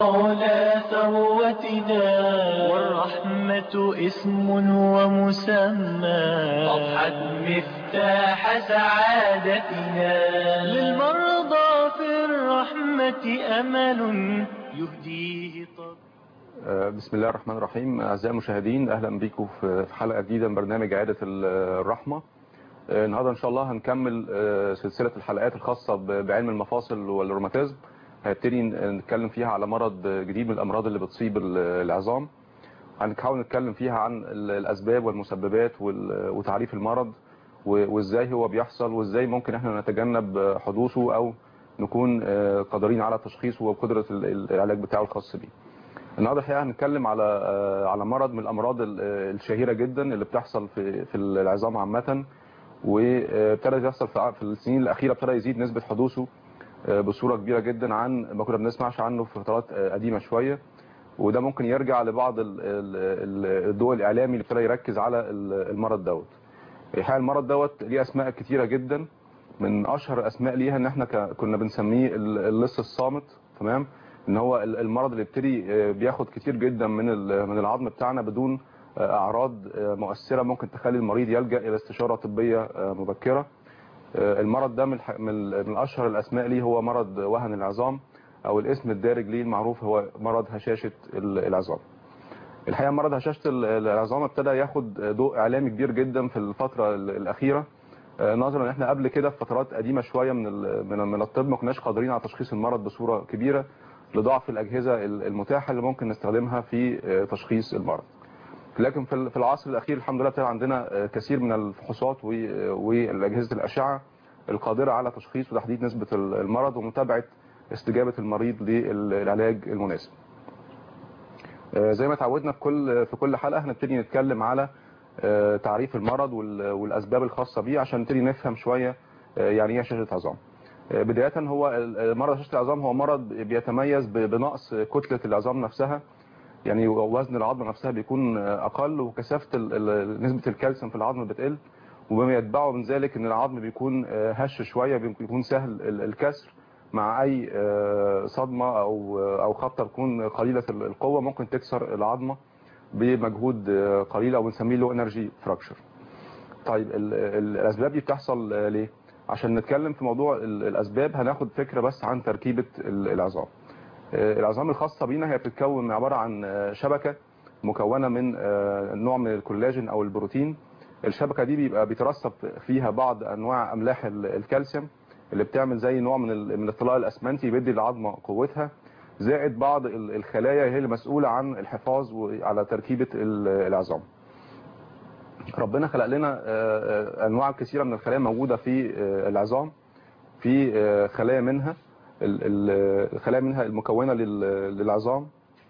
مولى ثروتنا والرحمة اسم ومسمى أضحت مفتاح سعادتنا للمرضى في الرحمة أمل يهديه طب بسم الله الرحمن الرحيم أعزائي المشاهدين أهلا بكم في حلقة جديدة من برنامج عيادة الرحمة النهاردة إن شاء الله هنكمل سلسلة الحلقات الخاصة بعلم المفاصل والروماتيزم هنبتدي نتكلم فيها على مرض جديد من الأمراض اللي بتصيب العظام هنحاول نتكلم فيها عن الأسباب والمسببات وتعريف المرض وإزاي هو بيحصل وإزاي ممكن احنا نتجنب حدوثه أو نكون قادرين على تشخيصه وقدرة العلاج بتاعه الخاص بيه النهارده الحقيقه هنتكلم على على مرض من الامراض الشهيره جدا اللي بتحصل في في العظام عامه وابتدى يحصل في السنين الاخيره ابتدى يزيد نسبه حدوثه بصوره كبيره جدا عن ما كنا بنسمعش عنه في فترات قديمه شويه وده ممكن يرجع لبعض الضوء الاعلامي اللي ابتدى يركز على المرض دوت الحقيقه المرض دوت ليه اسماء كتيره جدا من اشهر اسماء ليها ان احنا كنا بنسميه اللص الصامت تمام ان هو المرض اللي يبتدي بياخد كتير جدا من من العظم بتاعنا بدون اعراض مؤثره ممكن تخلي المريض يلجا الى استشاره طبيه مبكره المرض ده من من اشهر الاسماء ليه هو مرض وهن العظام او الاسم الدارج ليه المعروف هو مرض هشاشه العظام الحقيقه مرض هشاشه العظام ابتدى ياخد ضوء اعلامي كبير جدا في الفتره الاخيره نظرا ان احنا قبل كده في فترات قديمه شويه من من الطب ما كناش قادرين على تشخيص المرض بصوره كبيره لضعف الأجهزة المتاحة اللي ممكن نستخدمها في تشخيص المرض لكن في العصر الأخير الحمد لله ابتدى عندنا كثير من الفحوصات والأجهزة الأشعة القادرة على تشخيص وتحديد نسبة المرض ومتابعة استجابة المريض للعلاج المناسب زي ما تعودنا في كل في كل حلقة هنبتدي نتكلم على تعريف المرض والأسباب الخاصة بيه عشان نبتدي نفهم شوية يعني ايه هشاشة عظام بداية هو مرض هشاشة العظام هو مرض بيتميز بنقص كتلة العظام نفسها يعني وزن العظم نفسها بيكون أقل وكثافة نسبة الكالسيوم في العظم بتقل وبما يتبعه من ذلك ان العظم بيكون هش شوية بيكون سهل الكسر مع اي صدمة او او خبطة تكون قليلة القوة ممكن تكسر العظمة بمجهود قليل او بنسميه لو انرجي فراكشر طيب الاسباب دي بتحصل ليه عشان نتكلم في موضوع الأسباب هناخد فكرة بس عن تركيبة العظام العظام الخاصة بينا هي بتتكون عبارة عن شبكة مكونة من نوع من الكولاجين أو البروتين الشبكة دي بيبقى بيترسب فيها بعض أنواع أملاح الكالسيوم اللي بتعمل زي نوع من من الطلاء الأسمنتي بيدي للعظمة قوتها زائد بعض الخلايا هي المسؤولة عن الحفاظ على تركيبة العظام ربنا خلق لنا انواع كثيره من الخلايا موجوده في العظام في خلايا منها الخلايا منها المكونه للعظام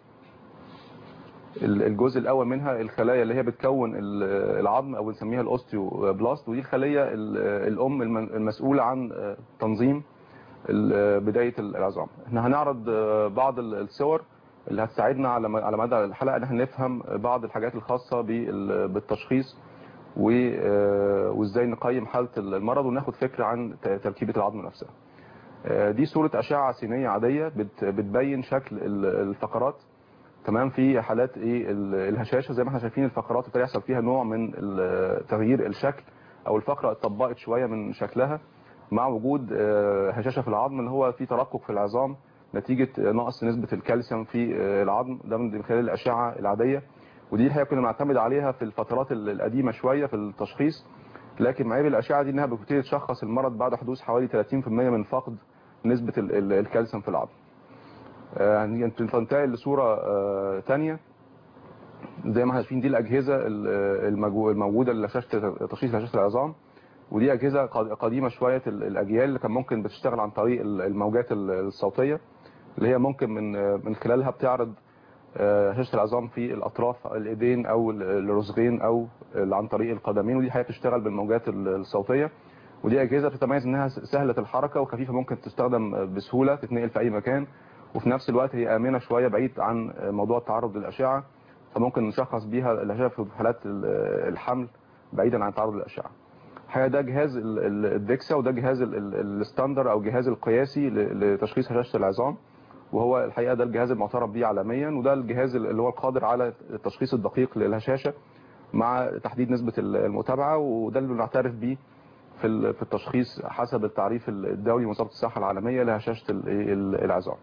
الجزء الاول منها الخلايا اللي هي بتكون العظم او بنسميها الاوستيوبلاست ودي الخليه الام المسؤوله عن تنظيم بدايه العظام احنا هنعرض بعض الصور اللي هتساعدنا على على مدى الحلقه ان احنا نفهم بعض الحاجات الخاصه بالتشخيص وازاي نقيم حاله المرض وناخد فكره عن تركيبه العظم نفسها دي صوره اشعه سينيه عاديه بتبين شكل الفقرات تمام في حالات ايه الهشاشه زي ما احنا شايفين الفقرات ابتدى يحصل فيها نوع من تغيير الشكل او الفقره اتطبقت شويه من شكلها مع وجود هشاشه في العظم اللي هو في ترقق في العظام نتيجة نقص نسبة الكالسيوم في العظم ده من خلال الأشعة العادية ودي الحقيقة كنا بنعتمد عليها في الفترات القديمة شوية في التشخيص لكن معيب الأشعة دي إنها بتبتدي تشخص المرض بعد حدوث حوالي 30% من فقد نسبة الكالسيوم في العظم. تنتقل لصورة تانية زي ما احنا شايفين دي الأجهزة الموجودة لشاشة تشخيص هشاشة العظام ودي أجهزة قديمة شوية الأجيال اللي كان ممكن بتشتغل عن طريق الموجات الصوتية اللي هي ممكن من من خلالها بتعرض هشاشة العظام في الأطراف الإيدين أو الرزغين أو عن طريق القدمين ودي حقيقة بتشتغل بالموجات الصوتية ودي أجهزة بتتميز إنها سهلة الحركة وخفيفة ممكن تستخدم بسهولة تتنقل في أي مكان وفي نفس الوقت هي آمنة شوية بعيد عن موضوع التعرض للأشعة فممكن نشخص بيها الهشاشة في حالات الحمل بعيدا عن التعرض للأشعة الحقيقه ده جهاز الدكسا وده جهاز الستاندر او جهاز القياسي لتشخيص هشاشه العظام وهو الحقيقة ده الجهاز المعترف به عالميا وده الجهاز اللي هو القادر على التشخيص الدقيق للهشاشة مع تحديد نسبة المتابعة وده اللي بنعترف به في في التشخيص حسب التعريف الدولي لمنظمة الصحة العالمية لهشاشة العظام.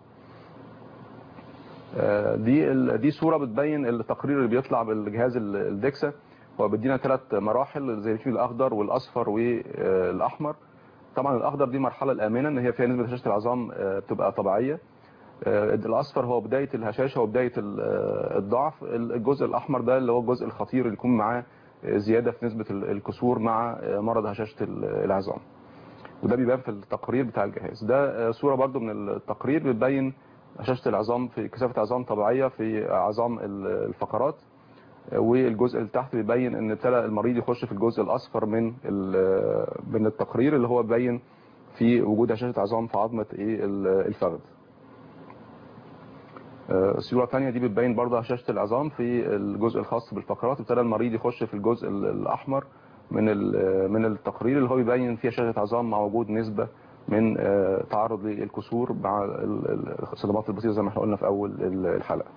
دي دي صورة بتبين التقرير اللي بيطلع بالجهاز الدكسا هو بيدينا ثلاث مراحل زي في الاخضر والاصفر والاحمر طبعا الاخضر دي مرحله الامنه ان هي فيها نسبه هشاشه العظام بتبقى طبيعيه الاصفر هو بدايه الهشاشه وبدايه الضعف الجزء الاحمر ده اللي هو الجزء الخطير اللي يكون معاه زياده في نسبه الكسور مع مرض هشاشه العظام وده بيبان في التقرير بتاع الجهاز ده صوره برده من التقرير بتبين هشاشه العظام في كثافه عظام طبيعيه في عظام الفقرات والجزء اللي تحت بيبين ان ابتدى المريض يخش في الجزء الاصفر من من التقرير اللي هو بيبين في وجود هشاشه عظام في عظمه ايه الفخذ الصوره الثانيه دي بتبين برضه هشاشه العظام في الجزء الخاص بالفقرات ابتدى المريض يخش في الجزء الاحمر من من التقرير اللي هو بيبين فيه هشاشه عظام مع وجود نسبه من تعرض للكسور مع الصدمات البسيطه زي ما احنا قلنا في اول الحلقه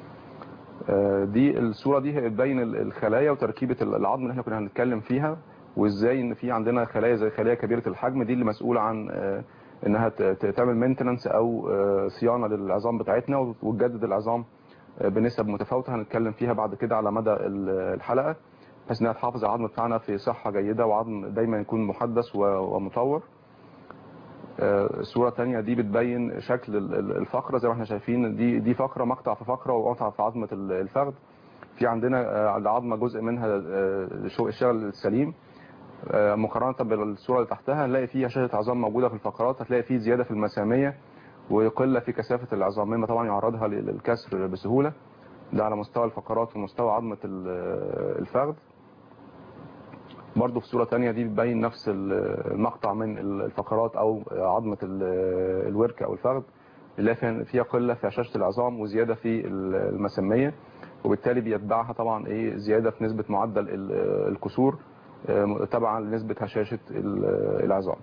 دي الصورة دي بتبين الخلايا وتركيبة العظم اللي احنا كنا هنتكلم فيها وازاي ان في عندنا خلايا زي خلايا كبيرة الحجم دي اللي مسؤولة عن انها تعمل مينتننس او صيانة للعظام بتاعتنا وتجدد العظام بنسب متفاوتة هنتكلم فيها بعد كده على مدى الحلقة بحيث انها تحافظ على العظم بتاعنا في صحة جيدة وعظم دايما يكون محدث ومطور الصورة الثانية دي بتبين شكل الفقرة زي ما احنا شايفين دي دي فقرة مقطع في فقرة وقطع في عظمة الفخذ في عندنا العظمة جزء منها الشغل السليم مقارنة بالصورة اللي تحتها هنلاقي فيها شاشة عظام موجودة في الفقرات هتلاقي فيه زيادة في المسامية وقلة في كثافة العظام مما طبعا يعرضها للكسر بسهولة ده على مستوى الفقرات ومستوى عظمة الفخذ برضه في صورة تانية دي بتبين نفس المقطع من الفقرات او عظمة الورك او الفخذ اللي فيها قلة في هشاشة العظام وزيادة في المسمية وبالتالي بيتبعها طبعا ايه زيادة في نسبة معدل الكسور تبعا لنسبة هشاشة العظام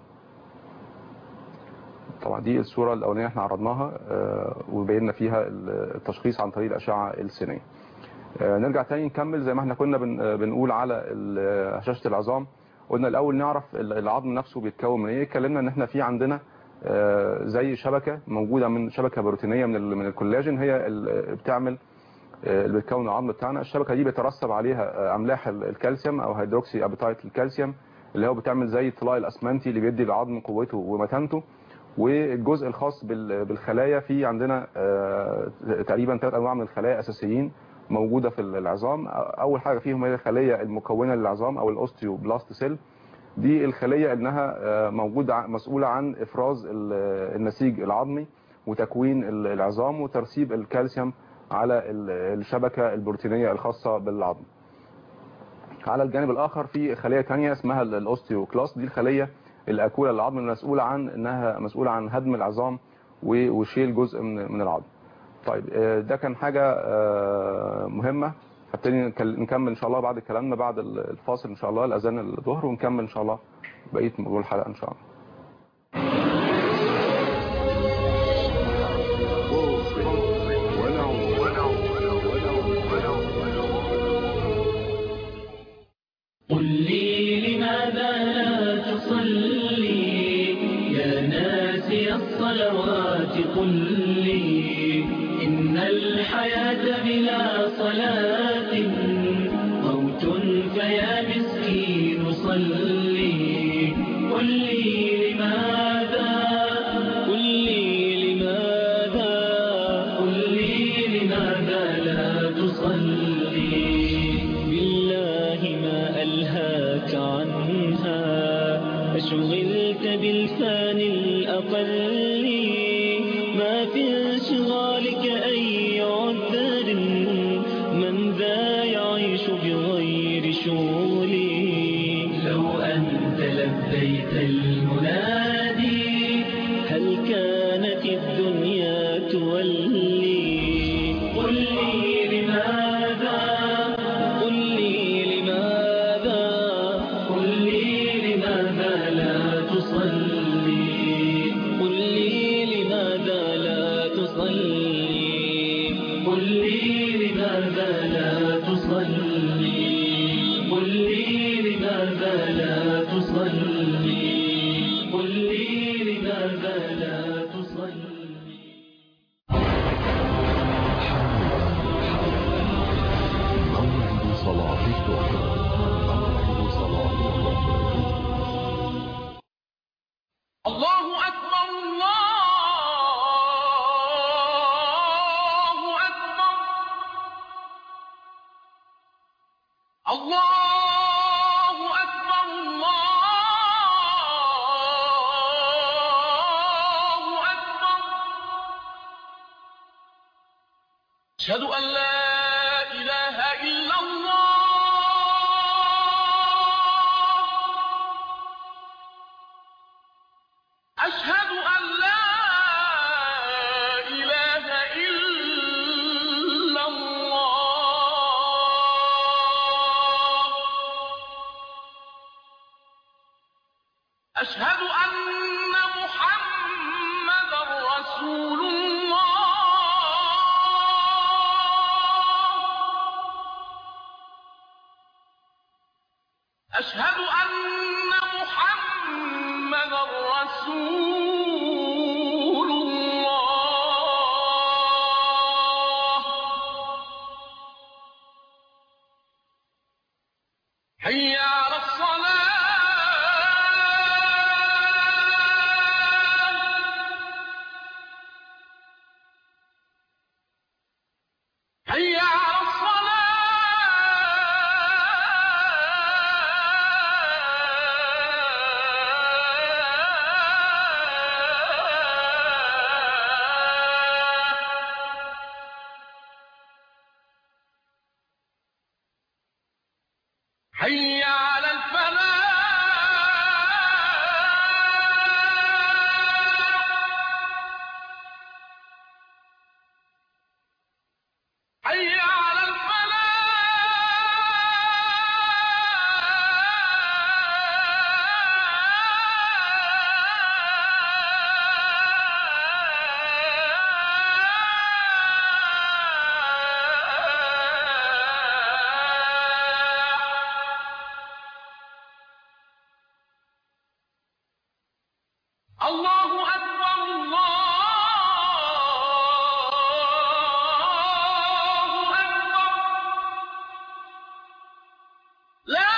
طبعا دي الصورة الاولانية احنا عرضناها وبينا فيها التشخيص عن طريق الاشعة السينية نرجع تاني نكمل زي ما احنا كنا بنقول على هشاشة العظام قلنا الاول نعرف العظم نفسه بيتكون من ايه اتكلمنا ان احنا في عندنا زي شبكة موجودة من شبكة بروتينية من من الكولاجين هي اللي بتعمل اللي بتكون العظم بتاعنا الشبكة دي بيترسب عليها املاح الكالسيوم او هيدروكسي ابيتايت الكالسيوم اللي هو بتعمل زي الطلاء الاسمنتي اللي بيدي العظم قوته ومتانته والجزء الخاص بالخلايا في عندنا تقريبا ثلاث انواع من الخلايا اساسيين موجودة في العظام اول حاجة فيهم هي الخلية المكونة للعظام او الاوستيوبلاست سيل دي الخلية انها موجودة مسؤولة عن افراز النسيج العظمي وتكوين العظام وترسيب الكالسيوم على الشبكة البروتينية الخاصة بالعظم على الجانب الاخر في خلية تانية اسمها الاوستيوكلاست دي الخلية الاكولة للعظم المسؤولة عن انها مسؤولة عن هدم العظام وشيل جزء من العظم طيب ده كان حاجة مهمة هبتدي نكمل ان شاء الله بعد كلامنا بعد الفاصل ان شاء الله الاذان الظهر ونكمل ان شاء الله بقيه موضوع الحلقه ان شاء الله قل لي لماذا لا تصلي يا ناسي الصلوات قل لي إن الحياة بلا صلاة موت فيا مسكين صلي قل لي لماذا قل لي لماذا قل لي لماذا لا تصلي بالله ما ألهاك عنها أشغلت بالفان الأقل ما في انشغالك أي عذر من ذا يعيش بغير شغلي لو أن قل لي لماذا لا تصلي قل لي لماذا لا تصلي قل لي لماذا لا تصلي موعد صلاة الظهر موعد صلاة الظهر الله أكبر الله أكبر الله أكبر الله أكبر أشهد أن لا إله إلا الله أشهد أن لا إله إلا الله أشهد أن محمدا رسول الله أشهد أن محمدا رسول الله حي على الصلاة حي على الصلاة حي على الفلاح حي على الفلاح الله أكبر الله أكبر لا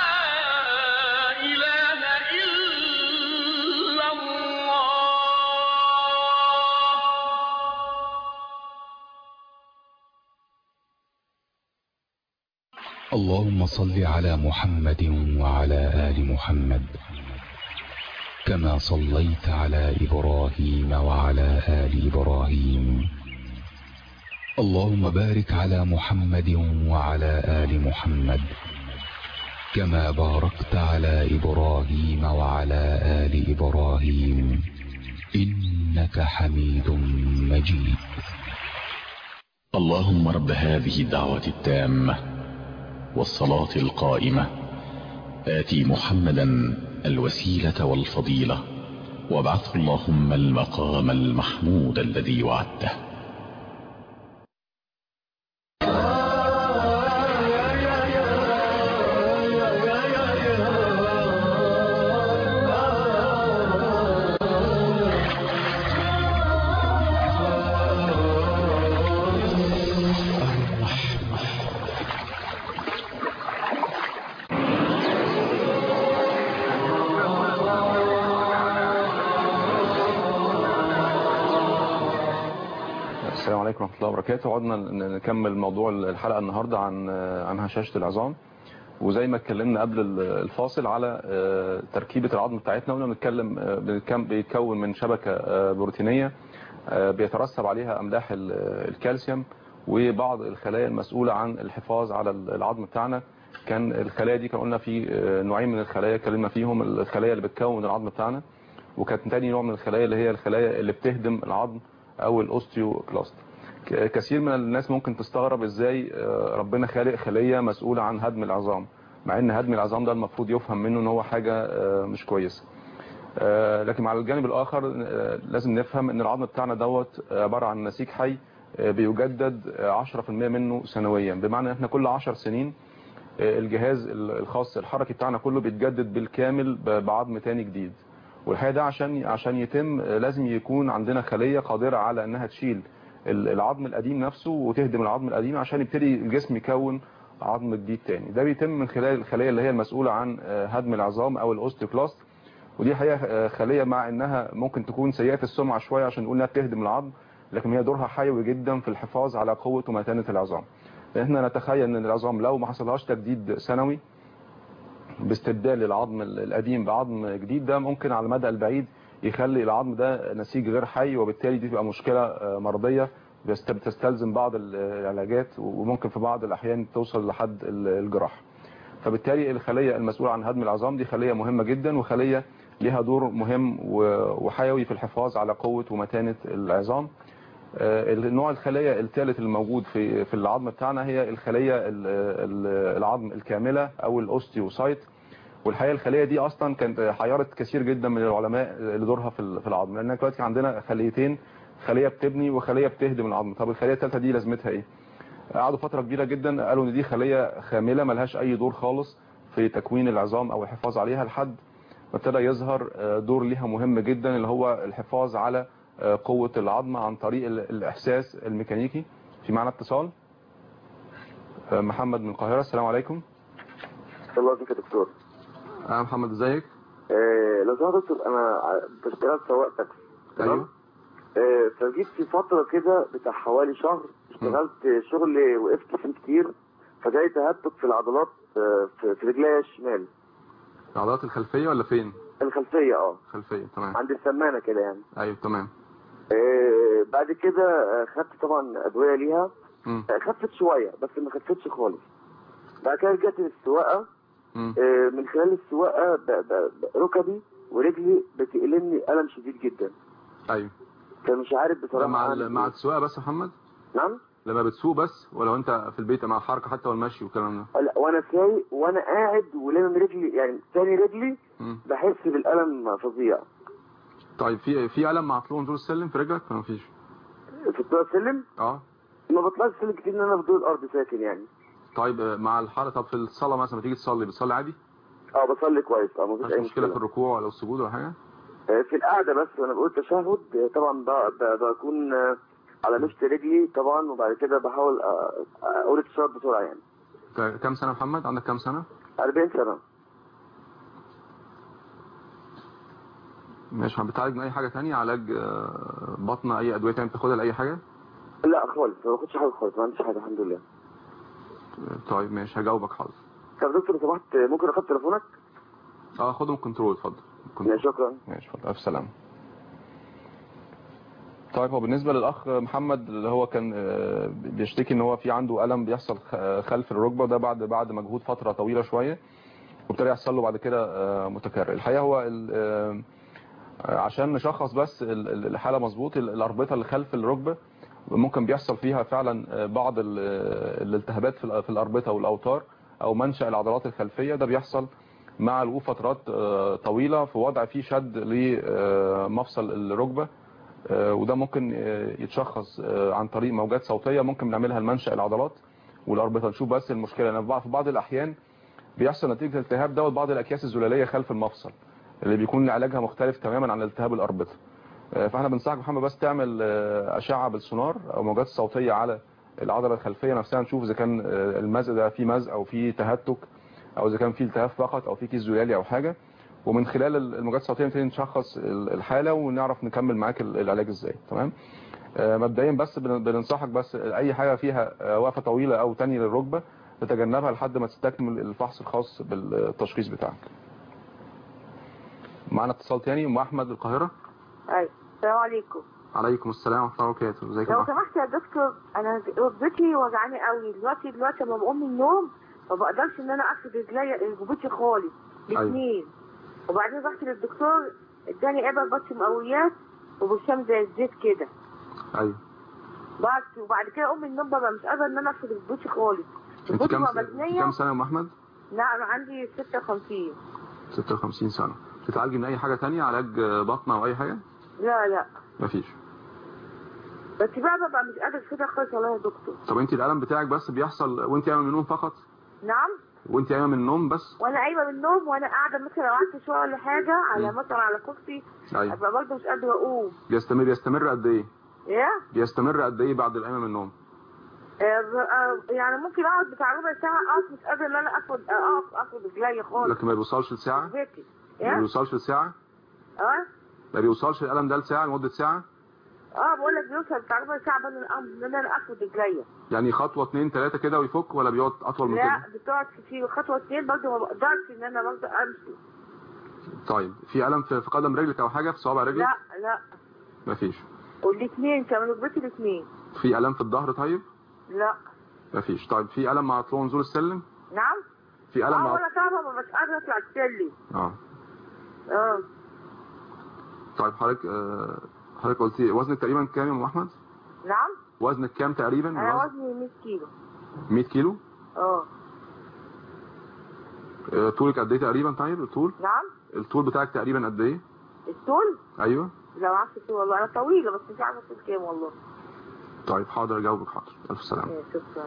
إله إلا الله اللهم صل على محمد وعلى آل محمد كما صليت على إبراهيم وعلى آل إبراهيم اللهم بارك على محمد وعلى آل محمد كما باركت على إبراهيم وعلى آل إبراهيم إنك حميد مجيد اللهم رب هذه الدعوة التامة والصلاة القائمة آتي محمدا الوسيلة والفضيلة وابعثه اللهم المقام المحمود الذي وعدته السلام عليكم ورحمة الله وبركاته عدنا ن- نكمل موضوع الحلقة النهاردة عن عن هشاشة العظام وزي ما اتكلمنا قبل ال- الفاصل على آه، تركيبة العظم بتاعتنا وقلنا بنتكلم آه، بنتكم- بيتكون من شبكة آه، بروتينية آه، بيترسب عليها أملاح ال- الكالسيوم وبعض الخلايا المسؤولة عن الحفاظ على العظم بتاعنا كان الخلايا دي كان قلنا في آه، نوعين من الخلايا اتكلمنا فيهم الخلايا اللي بتكون العظم بتاعنا وكانت تاني نوع من الخلايا اللي هي الخلايا اللي بتهدم العظم او الاوستيوكلاست ك- كثير من الناس ممكن تستغرب ازاي آه، ربنا خالق خلية مسؤولة عن هدم العظام مع ان هدم العظام ده المفروض يفهم منه ان هو حاجة آه، مش كويسة آه، لكن على الجانب الاخر آه، لازم نفهم ان العظم بتاعنا دوت عبارة عن نسيج حي آه، بيجدد آه، 10% منه سنويا بمعنى ان احنا كل 10 سنين آه، الجهاز ال- الخاص الحركي بتاعنا كله بيتجدد بالكامل ب- بعظم تاني جديد والحقيقه ده عشان عشان يتم آه، لازم يكون عندنا خليه قادره على انها تشيل ال- العظم القديم نفسه وتهدم العظم القديم عشان يبتدي الجسم يكون عظم جديد تاني ده بيتم من خلال الخليه اللي هي المسؤوله عن آه، هدم العظام او الاوستيوكلاست ودي حقيقه آه، خليه مع انها ممكن تكون سيئه السمعه شويه عشان نقول انها بتهدم العظم لكن هي دورها حيوي جدا في الحفاظ على قوه ومتانه العظام احنا نتخيل ان العظام لو ما حصلهاش تجديد سنوي باستبدال العظم القديم بعظم جديد ده ممكن على المدى البعيد يخلي العظم ده نسيج غير حي وبالتالي دي تبقى مشكلة آه، مرضية بست- بتستلزم بعض ال- العلاجات وممكن في بعض الأحيان توصل لحد ال- الجراحة فبالتالي الخلية المسؤولة عن هدم العظام دي خلية مهمة جدا وخلية لها دور مهم و- وحيوي في الحفاظ على قوة ومتانة العظام آه، النوع الخلية الثالث الموجود في في العظم بتاعنا هي الخلية ال- ال- العظم الكاملة او الاوستيوسايت والحقيقه الخليه دي اصلا كانت حيرت كثير جدا من العلماء لدورها في ال- في العظم لان دلوقتي عندنا خليتين خليه بتبني وخليه بتهدم العظم طب الخليه الثالثه دي لازمتها ايه قعدوا فتره كبيره جدا قالوا ان دي خليه خامله ملهاش اي دور خالص في تكوين العظام او الحفاظ عليها لحد ما ابتدى يظهر آه، دور ليها مهم جدا اللي هو الحفاظ على آه، قوه العظم عن طريق ال- الاحساس الميكانيكي في معنا اتصال آه، محمد من القاهره السلام عليكم الله يبارك يا دكتور اه محمد ازيك آه لو سمحت يا دكتور انا ع- بشتغل سواق تاكسي تمام ايوه آه فجيت في فتره كده بتاع حوالي شهر اشتغلت شغل وقفت فيه كتير فجاي تهتك في العضلات آه في, في رجليا الشمال العضلات الخلفيه ولا فين الخلفيه اه خلفيه تمام عند السمانه كده يعني ايوه تمام آه بعد كده آه خدت طبعا ادويه ليها مم. آه خفت شويه بس ما خفتش خالص بعد كده رجعت للسواقه مم. آه من خلال السواقه ب- ب- ب- ركبي ورجلي بتألمني ألم شديد جدا ايوه فمش عارف بصراحة مع أعمل ال- مع إيه. السواقه بس يا محمد نعم لما بتسوق بس ولو انت في البيت مع الحركه حتى والمشي والكلام ده لا وانا سايق وانا قاعد ولامم رجلي يعني تاني رجلي مم. بحس بالالم فظيع طيب في في الم مع طلوع نزول السلم في رجلك ولا مفيش في الطريق السلم اه ما بطلعش السلم كتير ان انا في دور الارض ساكن يعني طيب آه، مع الحركه طب في الصلاه مثلا لما تيجي تصلي بتصلي عادي اه بصلي كويس اه مفيش مفيش اي مشكله في مشكله الركوع ولا السجود ولا حاجه آه، في القعده بس وانا بقول تشهد آه، طبعا ب- ب- بكون آه، على مشط رجلي طبعا وبعد كده بحاول آه، آه، اقول التشهد بسرعه يعني ك- كام سنه يا محمد عندك كام سنه 40 سنه مش بتعالج من اي حاجه تانية علاج آه، بطنه اي ادويه تانية بتاخدها لاي حاجه لا خالص ما باخدش حاجه خالص ما عنديش حاجه الحمد لله آه، طيب ماشي هجاوبك حاضر طب دكتور لو سمحت آه، ممكن اخد تليفونك؟ اه خدهم كنترول اتفضل كنترول. لا شكرا ماشي اتفضل الف سلامه طيب هو بالنسبه للاخ محمد اللي هو كان آه، بيشتكي ان هو في عنده الم بيحصل خ- خلف الركبه ده بعد بعد مجهود فتره طويله شويه وابتدى يحصل له بعد كده آه، متكرر الحقيقه هو ال- آه، عشان نشخص بس ال- ال- الحاله مظبوط ال- الاربطه اللي خلف الركبه ممكن بيحصل فيها فعلا آه، بعض ال- آه، الالتهابات في ال- في الاربطه والاوتار او منشا العضلات الخلفيه ده بيحصل مع الوقوف فترات آه، طويله في وضع فيه شد لمفصل الركبه آه، وده ممكن آه، يتشخص آه، عن طريق موجات صوتيه ممكن نعملها لمنشا العضلات والاربطه نشوف بس المشكله لان في بعض- في بعض الاحيان بيحصل نتيجه الالتهاب دوت بعض الاكياس الزلاليه خلف المفصل اللي بيكون علاجها مختلف تماما عن التهاب الاربطه آه، فاحنا بنصحك محمد بس تعمل آه، اشعه بالسونار او موجات صوتيه على العضله الخلفيه نفسها نشوف اذا كان آه، المزق ده فيه مزق او فيه تهتك او اذا كان فيه التهاب فقط او فيه كيس زلالي او حاجه ومن خلال الموجات الصوتيه نبتدي نشخص ال- الحاله ونعرف نكمل معاك ال- العلاج ازاي تمام آه، مبدئيا بس بن- بننصحك بس اي حاجه فيها آه، وقفه طويله او تانية للركبه تتجنبها لحد ما تستكمل الفحص الخاص بالتشخيص بتاعك معنا اتصال تاني ام احمد القاهره ايوه السلام عليكم عليكم السلام ورحمه الله وبركاته ازيك يا لو أم أحمد؟ سمحت يا دكتور انا ركبتي وجعاني قوي دلوقتي دلوقتي لما بقوم من النوم ما بقدرش ان انا افرد رجليا ركبتي خالص الاثنين وبعدين رحت للدكتور اداني ابر بطش مقويات وبرشام زي الزيت كده ايوه بس وبعد كده اقوم من النوم ببقى مش قادره ان انا افرد ركبتي خالص انت ركبتي كام بقى انت مبنيه كام سنه يا ام احمد لا انا عندي 56 56 سنه بتتعالجي من اي حاجه تانية علاج بطنه او اي حاجه لا لا مفيش بس بقى ببقى مش قادر كده خالص والله يا دكتور طب انت الالم بتاعك بس بيحصل وانت قايمه من النوم فقط نعم وانت قايمه من النوم بس وانا قايمه من النوم وانا قاعده مثلا لو قعدت شويه ولا حاجه على مم. مثلا على كرسي ايوه ابقى برضه مش قادره اقوم بيستمر يستمر قد ايه ايه بيستمر قد ايه بعد القيامه من النوم آه، ب- آه، يعني ممكن اقعد بتاع ربع ساعه اقف مش قادره ان انا اخد اقف اخد رجلي خالص لكن ما بيوصلش لساعه بيتي ما ايه بيوصلش لساعه اه ما بيوصلش الالم ده لساعه لمده ساعه اه بقول لك بيوصل بتاع ربع ساعه بين الامر ان انا اخد رجلي يعني خطوه اتنين تلاته كده ويفك ولا بيقعد اطول من لا كده بتقعد كتير خطوه اتنين برضه ما بقدرش ان انا برضه امشي طيب في الم في في قدم رجلك او حاجه في صوابع رجلك لا لا مفيش والاثنين كمان ركبتي الاثنين في الم في الظهر طيب لا مفيش طيب في الم مع طلوع ونزول السلم نعم في الم اه مع وانا طبعا ما مش قادره اطلع السلم اه اه طيب حضرتك آه، حضرتك قلتي وزنك تقريبا كام يا ام احمد نعم وزنك كام تقريبا انا الوزن؟ وزني 100 كيلو 100 كيلو اه آه، طولك قد ايه تقريبا طيب الطول نعم الطول بتاعك تقريبا قد ايه الطول ايوه لا ما اعرفش الطول والله انا طويله بس مش عارفه الطول كام والله طيب حاضر اجاوبك حاضر الف سلامه إيه، شكرا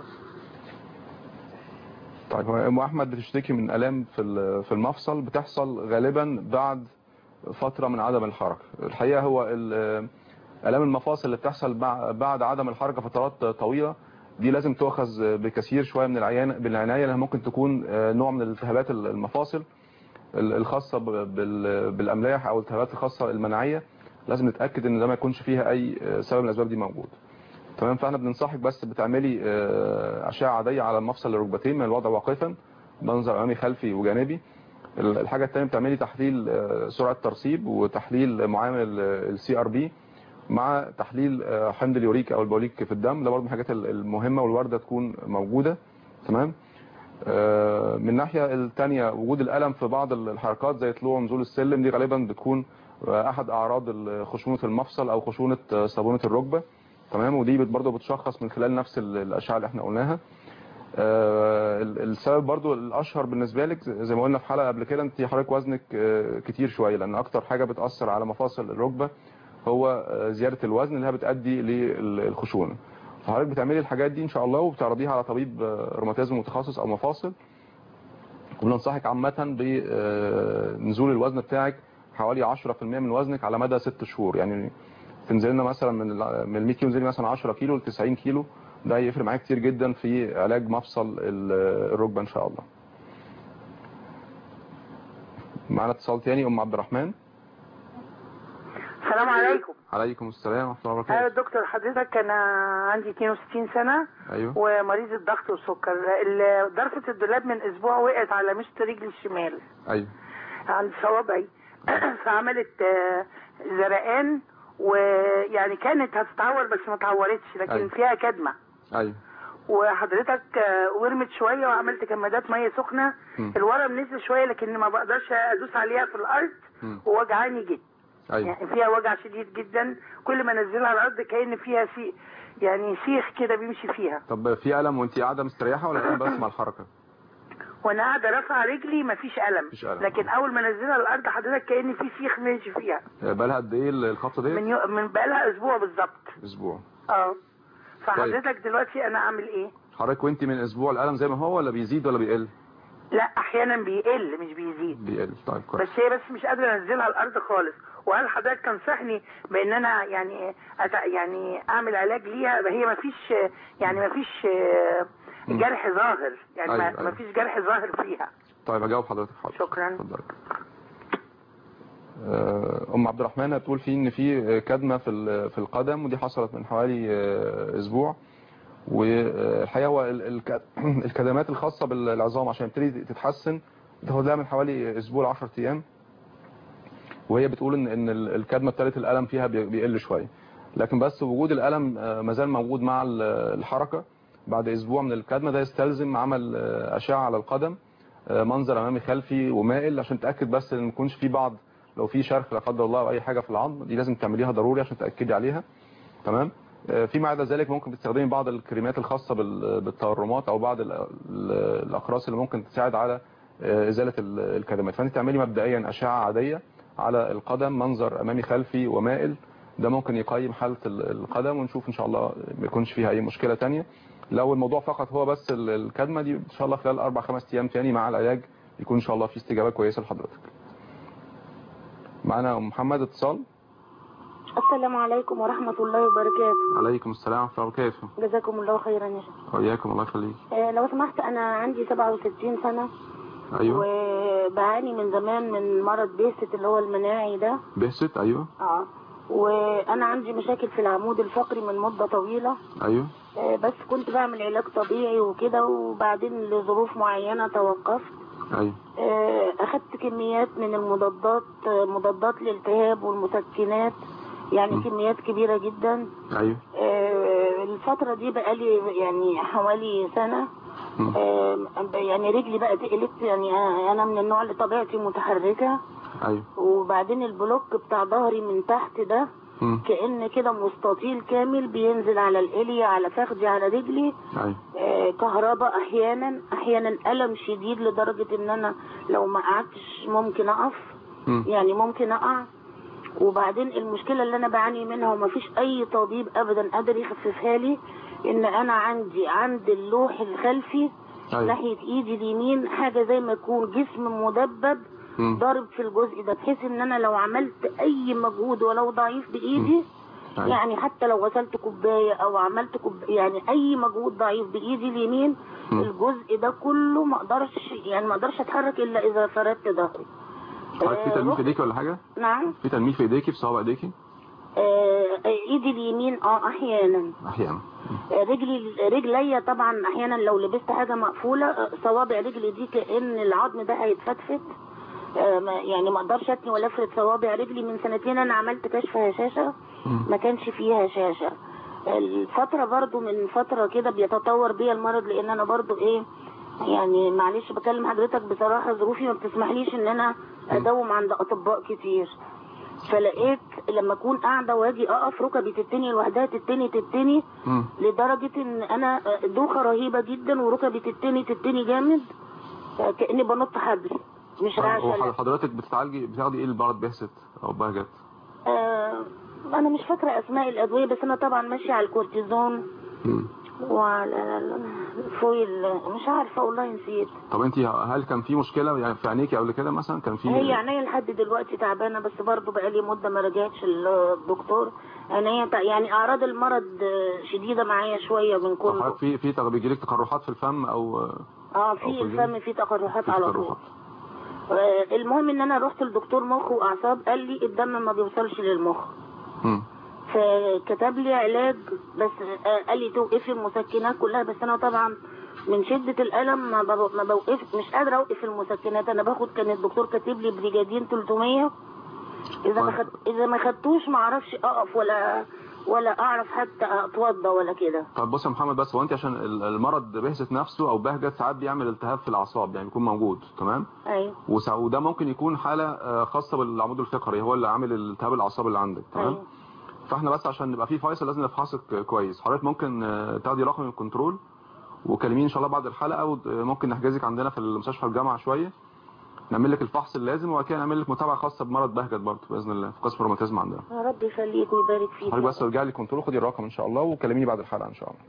طيب هو ام احمد بتشتكي من الام في ال- في المفصل بتحصل غالبا بعد فتره من عدم الحركه الحقيقه هو ال- الام المفاصل اللي بتحصل بع- بعد عدم الحركه فترات طويله دي لازم تؤخذ بكثير شويه من العيان بالعنايه لانها ممكن تكون نوع من الالتهابات المفاصل ال- الخاصه ب- بال- بالاملاح او الالتهابات الخاصه المناعيه لازم نتاكد ان ده ما يكونش فيها اي سبب من الاسباب دي موجود تمام فاحنا بننصحك بس بتعملي آه، اشعه عاديه على المفصل الركبتين من الوضع واقفا منظر امامي خلفي وجانبي ال- الحاجه الثانيه بتعملي تحليل آه، سرعه ترسيب وتحليل معامل السي ار بي مع تحليل آه، حمض اليوريك او البوليك في الدم ده برضه من الحاجات ال- المهمه والوارده تكون موجوده تمام آه، من الناحيه الثانيه وجود الالم في بعض الحركات زي طلوع ونزول السلم دي غالبا بتكون آه، احد اعراض ال- خشونه المفصل او خشونه آه، صابونه الركبه تمام ودي بت- برضه بتشخص من خلال نفس ال- الاشعه اللي احنا قلناها آه، ال- السبب برضو الاشهر بالنسبه لك زي ما قلنا في حلقه قبل كده انت حضرتك وزنك آه، كتير شويه لان اكتر حاجه بتاثر على مفاصل الركبه هو آه، زياده الوزن اللي هي بتؤدي للخشونه فحضرتك بتعملي الحاجات دي ان شاء الله وبتعرضيها على طبيب آه، روماتيزم متخصص او مفاصل وبننصحك عامه بنزول الوزن بتاعك حوالي 10% من وزنك على مدى 6 شهور يعني تنزل لنا مثلا من ال- من ال 100 كيلو تنزلي مثلا 10 كيلو ل 90 كيلو ده هيفرق معاك كتير جدا في علاج مفصل ال- الركبه ان شاء الله معانا اتصال تاني ام عبد الرحمن السلام عليكم عليكم السلام ورحمه الله ايوه وبركاته دكتور حضرتك انا عندي 62 سنه ايوه ومريض الضغط والسكر ال- ضرفه الدولاب من اسبوع وقعت على مشط رجلي الشمال ايوه عند صوابعي فعملت آه، زرقان ويعني كانت هتتعور بس ما اتعورتش لكن أيوة. فيها كدمه ايوه وحضرتك آه، ورمت شويه وعملت كمادات ميه سخنه مم. الورم نزل شويه لكن ما بقدرش ادوس عليها في الارض مم. ووجعاني جدا ايوه يعني فيها وجع شديد جدا كل ما انزلها على الارض كأن فيها سي يعني سيخ كده بيمشي فيها طب في الم وانت قاعده مستريحه ولا الم بس مع الحركه وانا قاعده رافعه رجلي مفيش الم مفيش ألم. لكن اول ما انزلها على الارض حضرتك كأن في سيخ ماشي فيها بقالها قد ايه الخطه دي من يو... من بقالها اسبوع بالظبط اسبوع اه فحضرتك دلوقتي انا اعمل ايه حضرتك وانت من اسبوع الالم زي ما هو ولا بيزيد ولا بيقل لا احيانا بيقل مش بيزيد بيقل طيب كويس بس هي بس مش قادره انزلها على الارض خالص وهل حضرتك تنصحني بان انا يعني أت... يعني اعمل علاج ليها هي ما فيش يعني ما فيش مم. جرح ظاهر يعني أيوة، ما أيوة. ما فيش جرح ظاهر فيها طيب اجاوب حضرتك حاضر شكرا اتفضل آه، ام عبد الرحمن بتقول في ان في كدمه في ال- في القدم ودي حصلت من حوالي آه، اسبوع والحقيقه هو ال- الك- الكدمات الخاصه بالعظام عشان تبتدي تتحسن بتاخد لها من حوالي اسبوع ل 10 ايام وهي بتقول ان ان ال- الكدمه ابتدت الالم فيها بي- بيقل شويه لكن بس وجود الالم آه، مازال موجود مع ال- الحركه بعد اسبوع من الكدمه ده يستلزم عمل آه، اشعه على القدم آه، منظر امامي خلفي ومائل عشان تاكد بس ان ما يكونش في بعض لو في شرخ لا قدر الله او اي حاجه في العظم دي لازم تعمليها ضروري عشان تاكدي عليها تمام آه، فيما عدا ذلك ممكن تستخدمي بعض الكريمات الخاصه بال- بالتورمات او بعض ال- ال- الاقراص اللي ممكن تساعد على آه، ازاله ال- الكدمات فانت تعملي مبدئيا اشعه عاديه على القدم منظر امامي خلفي ومائل ده ممكن يقيم حالة ال- القدم ونشوف ان شاء الله ما يكونش فيها اي مشكلة تانية لو الموضوع فقط هو بس ال- الكدمة دي ان شاء الله خلال اربع خمس ايام تاني مع العلاج يكون ان شاء الله في استجابة كويسة لحضرتك معنا أم محمد اتصال السلام عليكم ورحمة الله وبركاته عليكم السلام ورحمة الله وبركاته جزاكم الله خيرا يا شيخ وإياكم الله يخليك آه، لو سمحت أنا عندي 67 سنة أيوه وبعاني من زمان من مرض بيست اللي هو المناعي ده بهست أيوه اه وأنا عندي مشاكل في العمود الفقري من مدة طويلة أيوه آه، بس كنت بعمل علاج طبيعي وكده وبعدين لظروف معينة توقفت أيوه آه، أخدت كميات من المضادات آه، مضادات الالتهاب والمسكنات يعني م. كميات كبيرة جدا أيوه آه، الفترة دي بقالي يعني حوالي سنة م. آه، يعني رجلي بقى تقلت يعني أنا من النوع اللي طبيعتي متحركة أيوه وبعدين البلوك بتاع ظهري من تحت ده م. كأن كده مستطيل كامل بينزل على الإلية على فخدي على رجلي أيوه آه، كهرباء أحيانا أحيانا ألم شديد لدرجة إن أنا لو ما قعدتش ممكن أقف م. يعني ممكن أقع وبعدين المشكلة اللي أنا بعاني منها ومفيش أي طبيب أبدا قادر يخففها لي إن أنا عندي عند اللوح الخلفي أيوه ناحية إيدي اليمين حاجة زي ما يكون جسم مدبب م. ضارب في الجزء ده بحيث إن أنا لو عملت أي مجهود ولو ضعيف بإيدي أيوه يعني حتى لو غسلت كوباية أو عملت كوب... يعني أي مجهود ضعيف بإيدي اليمين م. الجزء ده كله ما اقدرش يعني ما اقدرش اتحرك الا اذا فردت ظهري حضرتك في آه، تنميل في رحت- ايديكي ولا حاجة؟ نعم في تنميل في ايديكي في صوابع ايديكي؟ آه، ايدي اليمين اه احيانا أحيانا آه، رجلي رجليا طبعا احيانا لو لبست حاجه مقفوله آه، صوابع رجلي دي كان العظم ده هيتفتفت آه، ما- يعني ما اقدرش اتني ولا افرد صوابع رجلي من سنتين انا عملت كشف هشاشه م. ما كانش فيها شاشه الفتره برضو من فتره كده بيتطور بيا المرض لان انا برضو ايه يعني معلش بكلم حضرتك بصراحه ظروفي ما بتسمحليش ان انا اداوم عند اطباء كتير فلقيت لما اكون قاعده واجي اقف ركبي تتني لوحدها تتني تتني م. لدرجه ان انا دوخه رهيبه جدا وركبي تتني تتني جامد كاني بنط حبل مش طيب، هو رعشه لا. حضرتك بتتعالجي بتاخدي ايه المرض بهست أو بهجت؟ آه انا مش فاكره اسماء الادويه بس انا طبعا ماشيه على الكورتيزون م. وعلى الفويل مش عارفه والله نسيت طب انت هل كان في مشكلة يعني في عينيكي قبل كده مثلا كان في هي عينيا لحد دلوقتي تعبانه بس برضه بقالي مده ما رجعتش الدكتور عينيا تع- يعني اعراض المرض آه، شديده معايا شويه من طب كله حضرتك في في تغ- بيجيلك تقرحات في الفم او اه أو في في الفم في تقرحات في على طول تقرحات آه، المهم ان انا رحت لدكتور مخ واعصاب قال لي الدم ما بيوصلش للمخ م. فكتب لي علاج بس آه، قال لي توقفي المسكنات كلها بس انا طبعا من شدة الألم ما بو- ما بوقف مش قادرة أوقف المسكنات أنا باخد كان الدكتور كاتب لي بريجادين 300 إذا ما خد إذا ما خدتوش ما أعرفش أقف ولا ولا أعرف حتى أتوضى ولا كده طب بص يا محمد بس هو انت عشان ال- المرض بهست نفسه او بهجت ساعات بيعمل التهاب في الاعصاب يعني بيكون موجود تمام أيوه وسا- وده ممكن يكون حالة آه، خاصة بالعمود الفقري هو اللي عامل التهاب الاعصاب اللي عندك تمام أيوه فاحنا بس عشان نبقى في فيصل لازم نفحصك كويس حضرتك ممكن آه، تاخدي رقم الكنترول وكلميني ان شاء الله بعد الحلقه وممكن نحجزك عندنا في المستشفى الجامعه شويه نعمل لك الفحص اللازم وبعد كده نعمل لك متابعه خاصه بمرض بهجت برضه باذن الله في قسم الروماتيزم عندنا يا رب يخليك ويبارك فيك حضرتك بس ارجعي لي الكنترول خدي الرقم ان شاء الله وكلميني بعد الحلقه ان شاء الله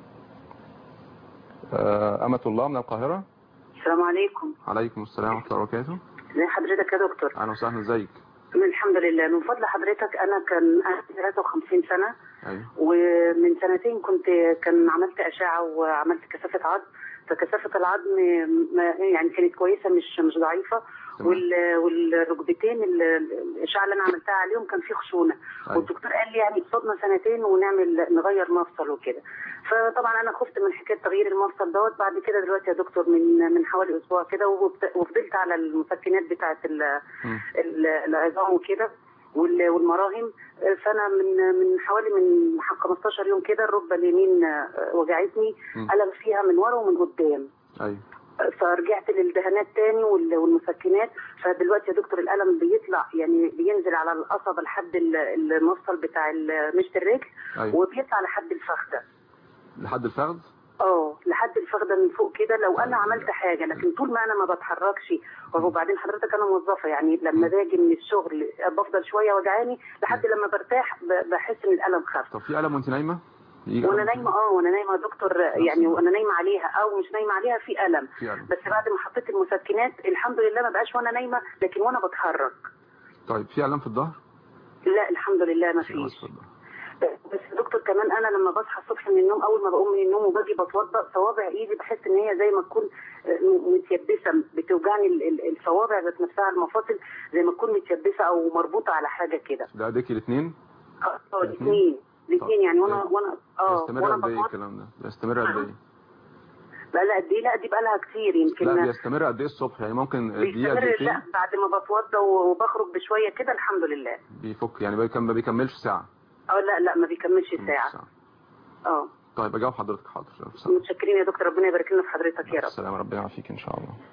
آه، أمة الله من القاهرة السلام عليكم عليكم السلام ورحمة الله وبركاته ازي حضرتك يا دكتور أهلا وسهلا ازيك الحمد لله من فضل حضرتك انا كان عندي 53 سنه أيوه ومن سنتين كنت كان عملت اشعه وعملت كثافه عظم فكثافه العظم ما- يعني كانت كويسه مش مش ضعيفه تمام. وال- والركبتين ال- الاشعه اللي انا عملتها عليهم كان فيه خشونه أيوه والدكتور قال لي يعني بصدنا سنتين ونعمل نغير مفصل وكده فطبعا انا خفت من حكايه تغيير المفصل دوت بعد كده دلوقتي يا دكتور من من حوالي اسبوع كده وفض- وفضلت على المسكنات بتاعه ال- مم. ال- العظام وكده وال- والمراهم فانا من من حوالي من 15 يوم كده الركبه اليمين آه، وجعتني مم. الم فيها من ورا ومن قدام أيوه فرجعت للدهانات تاني وال- والمسكنات فدلوقتي يا دكتور الالم بيطلع يعني بينزل على القصبه لحد ال- المفصل بتاع ال- مشط الرجل أيوه وبيطلع لحد الفخده لحد الفخذ اه لحد الفخده من فوق كده لو انا عملت حاجه لكن طول ما انا ما بتحركش وبعدين حضرتك انا موظفه يعني لما باجي من الشغل بفضل شويه وجعاني لحد لما برتاح ب- بحس ان الالم خف طب في ألم وأنت نايمة؟ يجي وانا ألم؟ نايمه اه وانا نايمه يا دكتور يعني وانا نايمه عليها او مش نايمه عليها في الم في ألم بس بعد ما حطيت المسكنات الحمد لله ما بقاش وانا نايمه لكن وانا بتحرك طيب في ألم في الظهر؟ لا الحمد لله ما في ألم فيش في الظهر. بس يا دكتور كمان انا لما بصحى الصبح من النوم اول ما بقوم من النوم وباجي بتوضا صوابع ايدي بحس ان هي زي ما تكون آه، متيبسه بتوجعني ال- ال- الصوابع ذات نفسها المفاصل زي ما تكون متيبسه او مربوطه على حاجه كده ده أديكي الاثنين؟ اه الاثنين الاثنين يعني وانا وانا اه بيستمر وانا قد إيه بتوضا الكلام ده؟ بيستمر قد إيه؟ بقى لها قد ايه لا دي بقى لها كتير يمكن لا بيستمر قد إيه الصبح؟ يعني ممكن دقيقة بيستمر دقيقتين لا بعد ما بتوضا وبخرج بشويه كده الحمد لله بيفك يعني بيكم- ما بيكملش ساعة اه لا لا ما بيكملش نص ساعه اه طيب أجاوب حضرتك حاضر ألف سلامة. متشكرين يا دكتور ربنا يبارك لنا في حضرتك يا رب السلام ربنا يعافيك ان شاء الله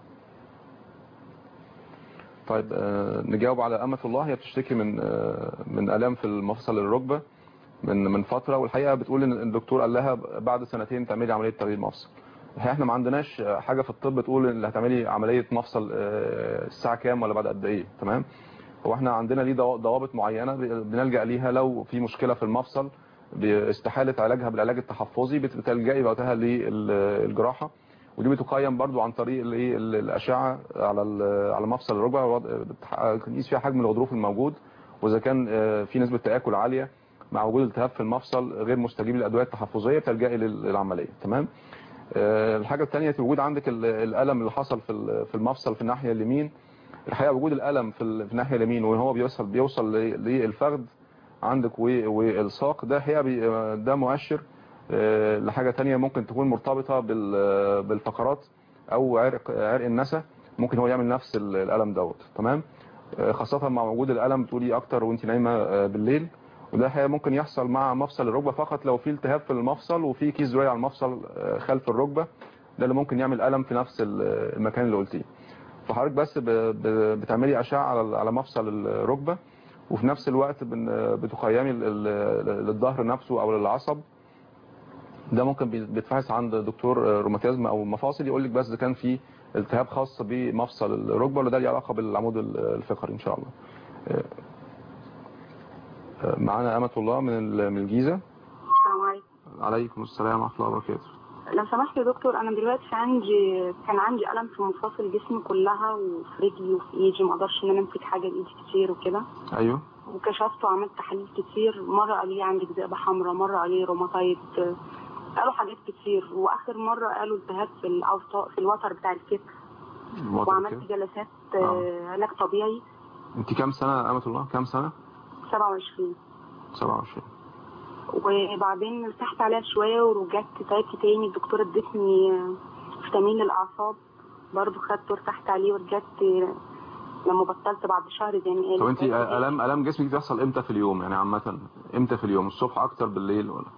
طيب آه، نجاوب على أمة الله هي بتشتكي من آه، من آلام في المفصل الركبة من من فترة والحقيقة بتقول ان الدكتور قال لها بعد سنتين تعملي عملية تغيير مفصل الحقيقة احنا ما عندناش حاجة في الطب تقول ان اللي هتعملي عملية مفصل آه، الساعة كام ولا بعد قد ايه تمام هو احنا عندنا ليه ضوا- ضوابط معينة بنلجأ ليها لو في مشكلة في المفصل باستحالة علاجها بالعلاج التحفظي بت- بتلجئي وقتها للجراحة ودي بتقيم برضو عن طريق الايه ال- الاشعه على ال- على مفصل الركبه وض- بتح- بتقيس فيها حجم الغضروف الموجود واذا كان آه، في نسبه تاكل عاليه مع وجود التهاب في المفصل غير مستجيب للادويه التحفظيه بتلجئي لل- للعمليه تمام آه، الحاجه الثانيه وجود عندك ال- الالم اللي حصل في ال- في المفصل في الناحيه اليمين الحقيقه وجود الالم في ال- في الناحيه اليمين وهو بيوصل بيوصل ل- للفخذ عندك و- والساق ده هي بي- ده مؤشر آه، لحاجة تانية ممكن تكون مرتبطة بال- بالفقرات او عرق عرق النسا ممكن هو يعمل نفس ال- الالم دوت تمام آه، خاصة مع وجود الالم بتقولي اكتر وانت نايمة آه، بالليل وده حقيقة ممكن يحصل مع مفصل الركبة فقط لو في التهاب في المفصل وفي كيس زراعي على المفصل آه، خلف الركبة ده اللي ممكن يعمل الم في نفس ال- المكان اللي قلتيه فحضرتك بس ب- ب- بتعملي اشعة على على مفصل الركبة وفي نفس الوقت بن- بتقيمي ال- ال- للظهر نفسه او للعصب ده ممكن بي- بيتفحص عند دكتور روماتيزم او مفاصل يقول لك بس اذا كان في التهاب خاص بمفصل الركبه ولا ده ليه علاقه بالعمود الفقري ان شاء الله آه، معانا امه الله من ال- من الجيزه السلام عليكم عليكم السلام ورحمه الله وبركاته لو سمحت يا دكتور انا دلوقتي عندي كان عندي الم في مفاصل جسمي كلها وفي رجلي وفي ايدي ما اقدرش ان انا امسك حاجه بايدي كتير وكده ايوه وكشفت وعملت تحاليل كتير مره قال لي عندك ذئبه حمراء مره قال لي روماتايد قالوا حاجات كتير واخر مره قالوا التهاب في الاوساط في الوتر بتاع الكتف الوتر وعملت كده. جلسات آه، علاج طبيعي انت كام سنه امه الله كام سنه 27 27 وبعدين ارتحت عليها شوية ورجعت تعبت تاني الدكتورة ادتني آه، فيتامين للأعصاب برضه خدته وارتحت عليه ورجعت آه، لما بطلت بعد شهر زي ما قالت طب انت الام الام جسمك بتحصل امتى في اليوم يعني عامه امتى في اليوم الصبح اكتر بالليل ولا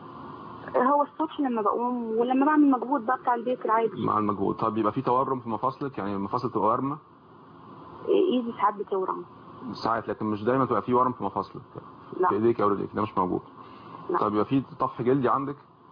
هو الصبح لما بقوم ولما بعمل مجهود بقى بتاع البيت العادي مع المجهود طب بيبقى في تورم في مفاصلك يعني المفاصل تبقى ورمه آه، ايدي ساعات بتورم ساعات لكن مش دايما تبقى في ورم في مفاصلك لا. في ايديك او رجليك ده مش موجود لا. طب يبقى في طفح جلدي عندك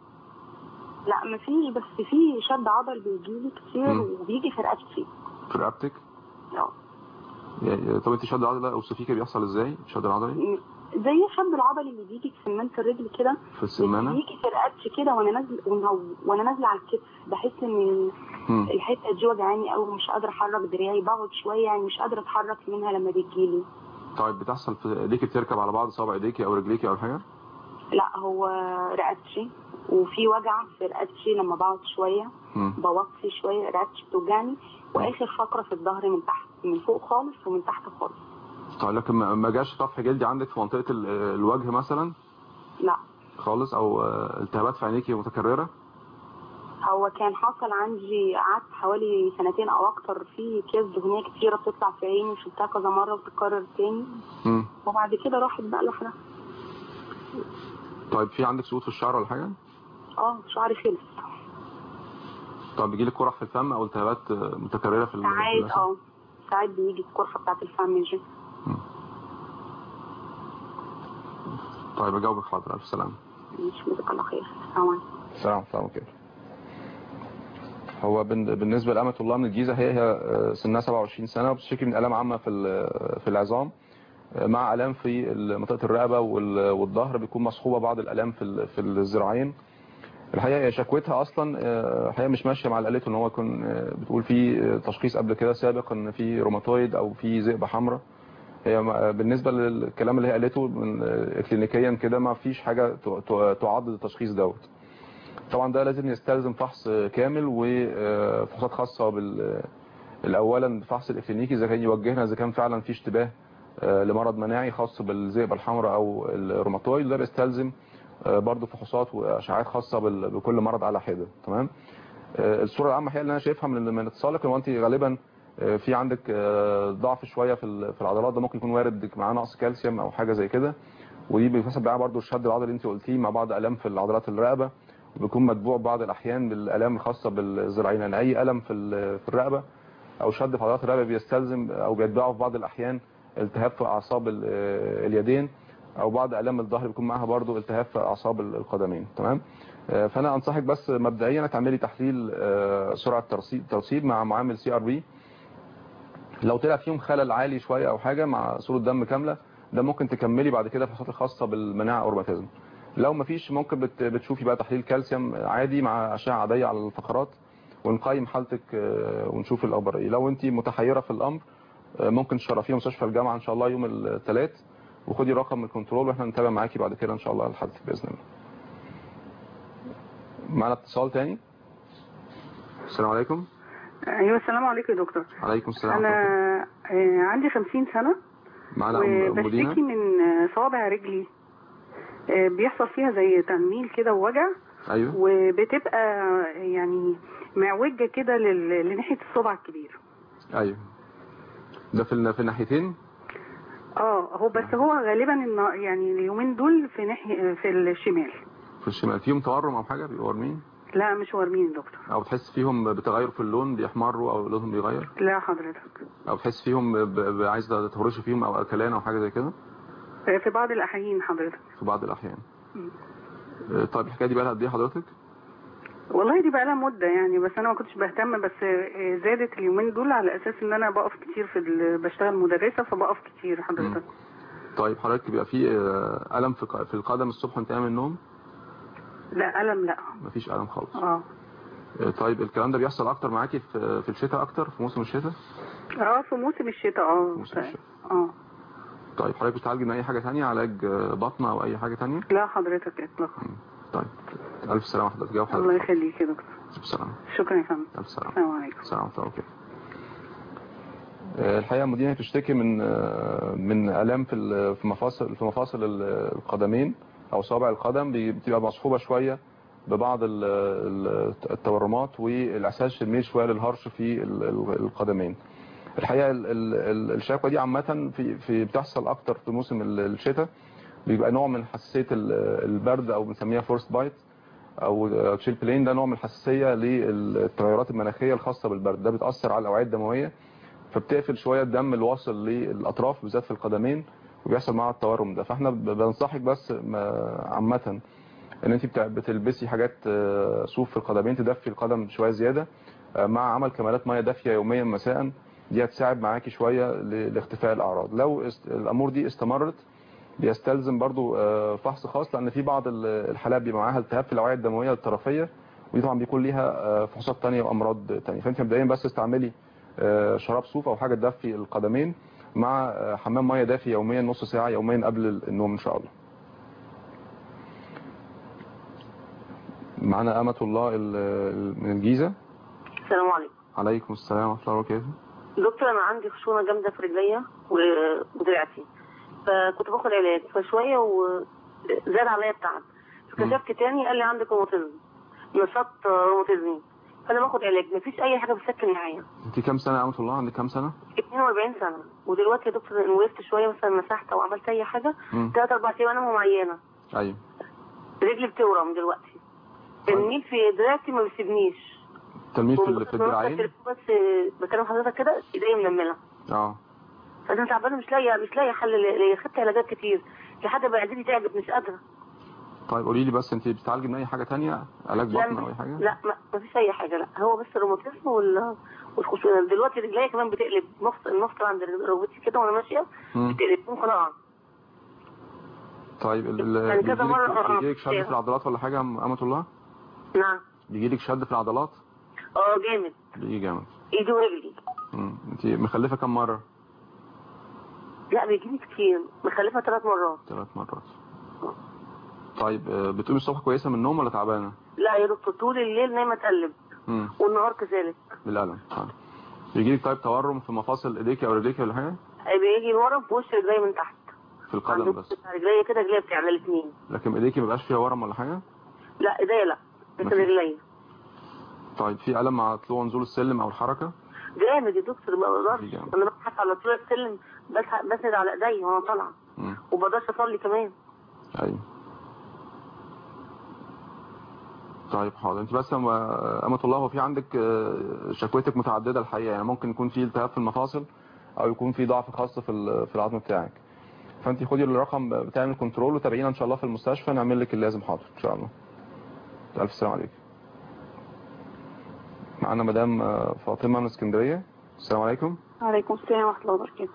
لا مفيش بس في شد عضل بيجيلي كتير مم. وبيجي في رقبتي في رقبتك اه يعني- طب انت شد العضله ده اوصفيه كده بيحصل ازاي الشد العضلي زي الشد العضلي اللي بيجي في سمانة الرجل كده في السمانه بيجي في رقبتي كده وانا نازله وأنا- وانا نازله على الكتف بحس ان مم. الحته دي وجعاني قوي ومش قادره احرك دراعي بقعد شويه يعني مش قادره اتحرك منها لما بتجيلي طيب بتحصل في ايديك بتركب على بعض صوابع ايديك او رجليك او حاجه لا هو رقبتي وفي وجع في رقبتي لما بقعد شويه مم. بوطي شويه رقبتي بتوجعني واخر فقره في الظهر من تحت من فوق خالص ومن تحت خالص طيب لكن ما ما جاش طفح جلدي عندك في منطقه ال- الوجه مثلا لا خالص او آه، التهابات في عينيكي متكرره هو كان حصل عندي قعدت حوالي سنتين او اكتر في كيس دهنيه كتيره بتطلع في عيني وشلتها كذا مره وتتكرر تاني مم. وبعد كده راحت بقى لوحدها طيب في عندك سقوط في الشعر ولا حاجه اه شعري خلص طب بيجيلك قرح في الفم او التهابات آه، متكرره في ال- في ساعات اللثة؟ اه ساعات بيجي القرحه بتاعت الفم دي طيب اجاوبك حاضر الف سلامه مش جزاك الله خير السلام عليكم السلام عليكم ورحمه الله هو بن- بالنسبة لأمة الله من الجيزة هي هي آه، سنها 27 سنة وبتشتكي من آلام عامة في ال- في العظام آه، مع آلام في ال- منطقة الرقبة وال- والظهر بيكون مصحوبة بعض الآلام في ال- في الذراعين الحقيقة هي شكوتها أصلا آه، الحقيقة مش ماشية مع اللي قالته إن هو يكون آه، بتقول في آه، تشخيص قبل كده سابق إن في روماتويد أو في ذئبة حمراء هي ما- بالنسبة للكلام اللي هي قالته من آه، كلينيكيا كده ما فيش حاجة ت- ت- تعضد التشخيص دوت طبعا ده لازم يستلزم فحص كامل وفحوصات خاصة بال الأولا الفحص الإكلينيكي إذا كان يوجهنا إذا كان فعلا في اشتباه آه، لمرض مناعي خاص بالذئبة الحمراء أو الروماتويد ده بيستلزم آه، برضه فحوصات وأشعاعات خاصة بال- بكل مرض على حدة تمام آه، الصورة العامة هي اللي أنا شايفها من من اتصالك هو أنت غالبا آه، في عندك آه، ضعف شوية في ال- في العضلات ده ممكن يكون وارد معاه نقص كالسيوم أو حاجة زي كده ودي بيتحسب معاها برضه الشد العضلي اللي أنت قلتيه مع بعض آلام في العضلات الرقبة وبيكون متبوع بعض الأحيان بالآلام الخاصة بالذراعين يعني أي ألم في ال- في الرقبة أو شد في عضلات الرقبة بيستلزم أو بيتبعه في بعض الأحيان التهاب في أعصاب ال- اليدين أو بعض آلام الظهر بيكون معاها برضه التهاب في أعصاب القدمين تمام آه، فأنا أنصحك بس مبدئيا تعملي تحليل آه، سرعة ترسيب ترسيب مع معامل سي ار بي لو طلع فيهم خلل عالي شوية أو حاجة مع صورة دم كاملة ده ممكن تكملي بعد كده الفحوصات الخاصة بالمناعة أو الروماتيزم لو مفيش ممكن بت- بتشوفي بقى تحليل كالسيوم عادي مع أشعة عادية على الفقرات ونقيم حالتك آه، ونشوف الأخبار إيه لو أنت متحيرة في الأمر آه، ممكن تشرفيه مستشفى الجامعة إن شاء الله يوم الثلاث وخدي رقم الكنترول واحنا نتابع معاكي بعد كده إن شاء الله حالتك بإذن الله معنا اتصال تاني السلام عليكم ايوه السلام عليكم يا دكتور عليكم السلام انا آه، عندي خمسين سنة معنا أم أم دينا وبشتكي من آه، صوابع رجلي آه، بيحصل فيها زي تنميل كده ووجع أيوه وبتبقى يعني معوجة كده لل- لناحية الصبع الكبير أيوه ده في ال- في الناحيتين اه هو بس هو غالبا النا- يعني اليومين دول في ناحية في الشمال في الشمال فيهم تورم أو حاجة بيبقوا وارمين لا مش وارمين يا دكتور او بتحس فيهم بتغير في اللون بيحمروا او لونهم بيغير لا حضرتك او بتحس فيهم ب- ب- عايز تهرشي فيهم او اكلان او حاجه زي كده آه، في بعض الأحيان حضرتك في بعض الاحيان مم. آه، طيب الحكايه دي بقى لها قد ايه حضرتك والله دي بقى لها مدة يعني بس أنا ما كنتش بهتم بس آه، زادت اليومين دول على أساس إن أنا بقف كتير في ال- بشتغل مدرسة فبقف كتير حضرتك طيب حضرتك بيبقى في آه، الم في ق- في القدم الصبح وانت قايم من النوم لا ألم لا مفيش الم خالص اه آه، طيب الكلام ده بيحصل اكتر معاكي في في الشتاء اكتر في موسم الشتاء اه في موسم الشتاء اه موسم الشتاء اه طيب حضرتك بتعالجي من اي حاجه تانية علاج آه، بطن او اي حاجه تانية لا حضرتك اطلاقا طيب الف سلامه حضرتك جاوب الله حضرتك يخليك يا دكتور الف سلامه شكرا يا فندم الف سلامه السلام عليكم السلام عليكم ورحمة الله وبركاته. آه، الحقيقة مدينة بتشتكي من آه، من آلام في ال- في مفاصل في مفاصل ال- القدمين أو صابع القدم بي- بتبقى مصحوبة شوية ببعض ال- ال- التورمات والإحساس الميل شوية للهرش في ال- ال- القدمين. الحقيقة ال- ال- ال- الشكوى دي عامة في في بتحصل أكتر في موسم ال- الشتاء بيبقى نوع من حساسية ال- البرد أو بنسميها فورست بايت او تشيل بلين ده نوع من الحساسيه للتغيرات المناخيه الخاصه بالبرد ده بتاثر على الاوعيه الدمويه فبتقفل شويه الدم الواصل للاطراف بالذات في القدمين وبيحصل معاها التورم ده فاحنا ب- بنصحك بس ما- عامه ان انت بتع- بتلبسي حاجات آه، صوف في القدمين تدفي القدم شويه زياده آه، مع عمل كمالات ميه دافيه يوميا مساء دي هتساعد معاكي شويه ل- لاختفاء الاعراض لو است- الامور دي استمرت بيستلزم برضو آه، فحص خاص لان في بعض ال- الحالات بيبقى معاها التهاب في الاوعيه الدمويه الطرفيه ودي طبعا بيكون ليها آه، فحوصات تانية وامراض تانية فانت مبدئيا بس استعملي آه، شراب صوف او حاجه تدفي القدمين مع آه، حمام ميه دافي يوميا نص ساعه يوميا قبل النوم ان شاء الله معانا أمة الله ال- ال- من الجيزة السلام عليكم عليكم السلام ورحمة الله وبركاته دكتور انا عندي خشونه جامده في رجليا و- ودراعتي فكنت باخد علاج فشويه وزاد عليا التعب فكشفت تاني قال لي عندك روماتيزم نشاط روماتيزمي فانا باخد علاج مفيش اي حاجه بتسكن معايا انت كام سنة يا أمة الله عندك كام سنة 42 سنه ودلوقتي يا دكتور ان وقفت شويه مثلا مسحت او عملت اي حاجه مم. ثلاث اربع ايام انا معينه أيوه رجلي بتورم دلوقتي النيل في دراعتي ما بيسيبنيش تلميذ في ال- في الدراعين بس بكلم حضرتك كده ايديا منمله اه فانا تعبانه مش لاقيه مش لاقيه حل ليا خدت علاجات كتير لحد ما معدتي تعبت مش قادره طيب قولي لي بس انت بتتعالجي من اي حاجه تانية علاج لا بطن او اي حاجه لا ما ما فيش اي حاجه لا هو بس الروماتيزم وال والخشونه دلوقتي رجليا كمان بتقلب نفط النفط عند ركبتي كده وانا ماشيه مم. بتقلب ممكن اقع طيب ال- يعني كذا مرة بيجيلك اه بيجيلك شد في العضلات ولا حاجه يا أم- امة الله نعم بيجيلك شد في العضلات اه جامد بيجي جامد ايدي ورجلي مم. انت مخلفه كم مره لا بيجيني كتير مخلفه ثلاث مرات ثلاث مرات طيب آه، بتقومي الصبح كويسه من النوم ولا تعبانه لا يا دكتور طول الليل نايمه اتقلب امم والنهار كذلك بالالم طيب بيجيلك طيب تورم في مفاصل ايديك او رجليك ولا حاجه بيجي ورم في وش رجلي من تحت في القدم بس رجلي كده رجلي بتعمل الاثنين لكن ايديك ما بيبقاش فيها ورم ولا حاجه لا ايديا لا لكن مفيش. رجلي طيب في الم مع طلوع ونزول السلم او الحركه جامد يا دكتور ما بقدرش جامد. انا بضحك على طول السلم بضحك- بسند على ايدي وانا طالعه مم. وبقدرش اصلي كمان ايوه طيب حاضر انت بس يا أم- امة الله هو في عندك آه، شكوتك متعدده الحقيقه يعني ممكن يكون في التهاب في المفاصل او يكون في ضعف خاص في ال- في العظم بتاعك فانت خدي الرقم بتاع الكنترول وتابعينا ان شاء الله في المستشفى نعمل لك اللازم حاضر ان شاء الله الف سلام عليك معانا مدام آه، فاطمه من اسكندريه السلام عليكم وعليكم السلام ورحمة الله وبركاته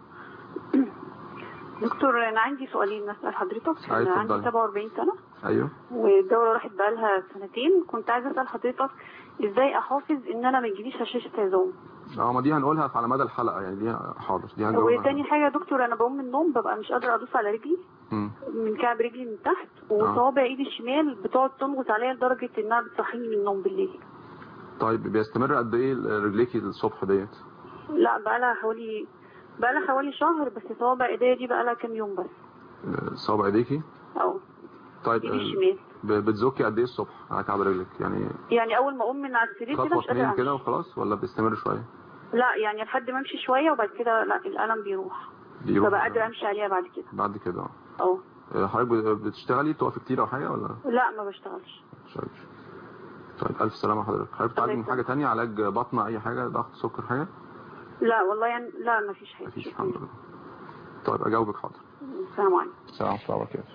دكتور أنا عندي سؤالين أسأل حضرتك أيوة، أنا عندي اتفضلي. 47 سنة ايوه والدورة راحت بقالها سنتين كنت عايزة أسأل حضرتك إزاي أحافظ إن أنا ما يجيليش هشاشة عظام اه ما دي هنقولها على مدى الحلقه يعني دي حاضر دي هنجاوبها وتاني حاجة يا دكتور أنا بقوم من النوم ببقى مش قادرة أدوس على رجلي مم. من كعب رجلي من تحت وصوابع إيدي الشمال بتقعد تنغص عليا لدرجة إنها بتصحيني من النوم بالليل طيب بيستمر قد ايه رجليكي الصبح ديت لا بقالها حوالي بقالها حوالي شهر بس صوابع إيديا دي بقالها كام يوم بس آه، صوابع ايديكي أو طيب إيدي آه، الشمال ب- بتزكي قد ايه الصبح على كعب رجلك يعني يعني اول ما اقوم من على السرير كده خطوه مش قادره اتنين كده امشي وخلاص ولا بتستمر شويه لا يعني لحد ما امشي شويه وبعد كده لا الالم بيروح بيروح فبقى قادره امشي عليها بعد كده بعد كده اه آه، حضرتك ب- بتشتغلي تقفي كتير او حاجه ولا لا ما بشتغلش بتشتغليش طيب الف سلامه حضرتك حضرتك بتعالجي من حاجه تانية علاج بطنه اي حاجه ضغط سكر حاجه لا والله يعني لا ما فيش حاجه مفيش الحمد لله طيب اجاوبك حاضر السلام عليكم السلام ورحمه الله وبركاته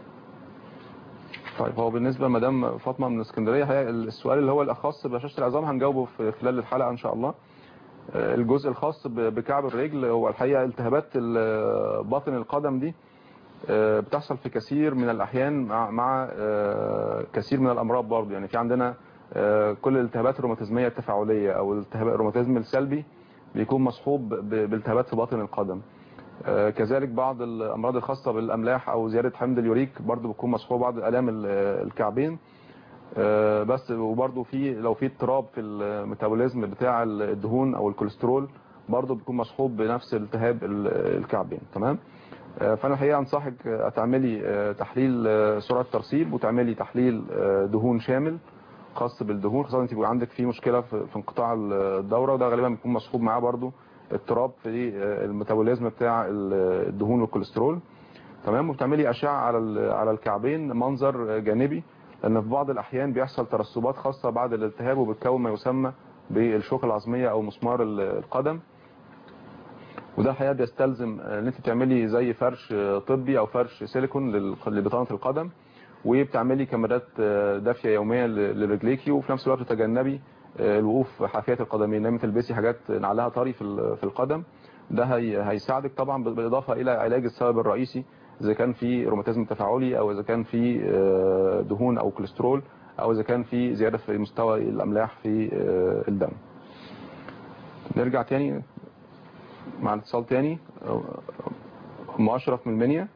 طيب هو بالنسبه لمدام فاطمه من اسكندريه هي السؤال اللي هو الاخص بهشاشه العظام هنجاوبه في خلال الحلقه ان شاء الله آه، الجزء الخاص ب- بكعب الرجل هو الحقيقه التهابات ال- باطن القدم دي آه، بتحصل في كثير من الاحيان مع مع آه، كثير من الامراض برضه يعني في عندنا آه، كل الالتهابات الروماتيزميه التفاعليه او الالتهاب الروماتيزم السلبي بيكون مصحوب ب- بالتهابات في باطن القدم آه، كذلك بعض الامراض الخاصه بالاملاح او زياده حمض اليوريك برضو بتكون مصحوبه بعض الام ال- الكعبين آه، بس وبرضو في لو في اضطراب في الميتابوليزم بتاع الدهون او الكوليسترول برضو بيكون مصحوب بنفس التهاب ال- الكعبين تمام آه، فانا الحقيقه انصحك آه، تعملي آه، تحليل آه، سرعه ترسيب وتعملي تحليل آه، دهون شامل خاص بالدهون خاصه انت بيبقى عندك فيه مشكله في في انقطاع الدوره وده غالبا بيكون مصحوب معاه برضو اضطراب في آه، الميتابوليزم بتاع ال- الدهون والكوليسترول تمام وبتعملي اشعه على ال- على الكعبين منظر جانبي لان في بعض الاحيان بيحصل ترسبات خاصه بعد الالتهاب وبتكون ما يسمى بالشوكه العظميه او مسمار ال- القدم وده الحقيقه بيستلزم ان انت تعملي زي فرش طبي او فرش سيليكون لل- لبطانه القدم وبتعملي كاميرات دافيه يوميا ل- لرجليكي وفي نفس الوقت تتجنبي الوقوف حافيه القدمين دايما تلبسي حاجات نعلها طري في ال- في القدم ده هي هيساعدك طبعا بالاضافه الى علاج السبب الرئيسي اذا كان في روماتيزم تفاعلي او اذا كان في آه، دهون او كوليسترول او اذا كان في زياده في مستوى الاملاح في آه، الدم نرجع تاني مع الاتصال تاني ام اشرف من المنيا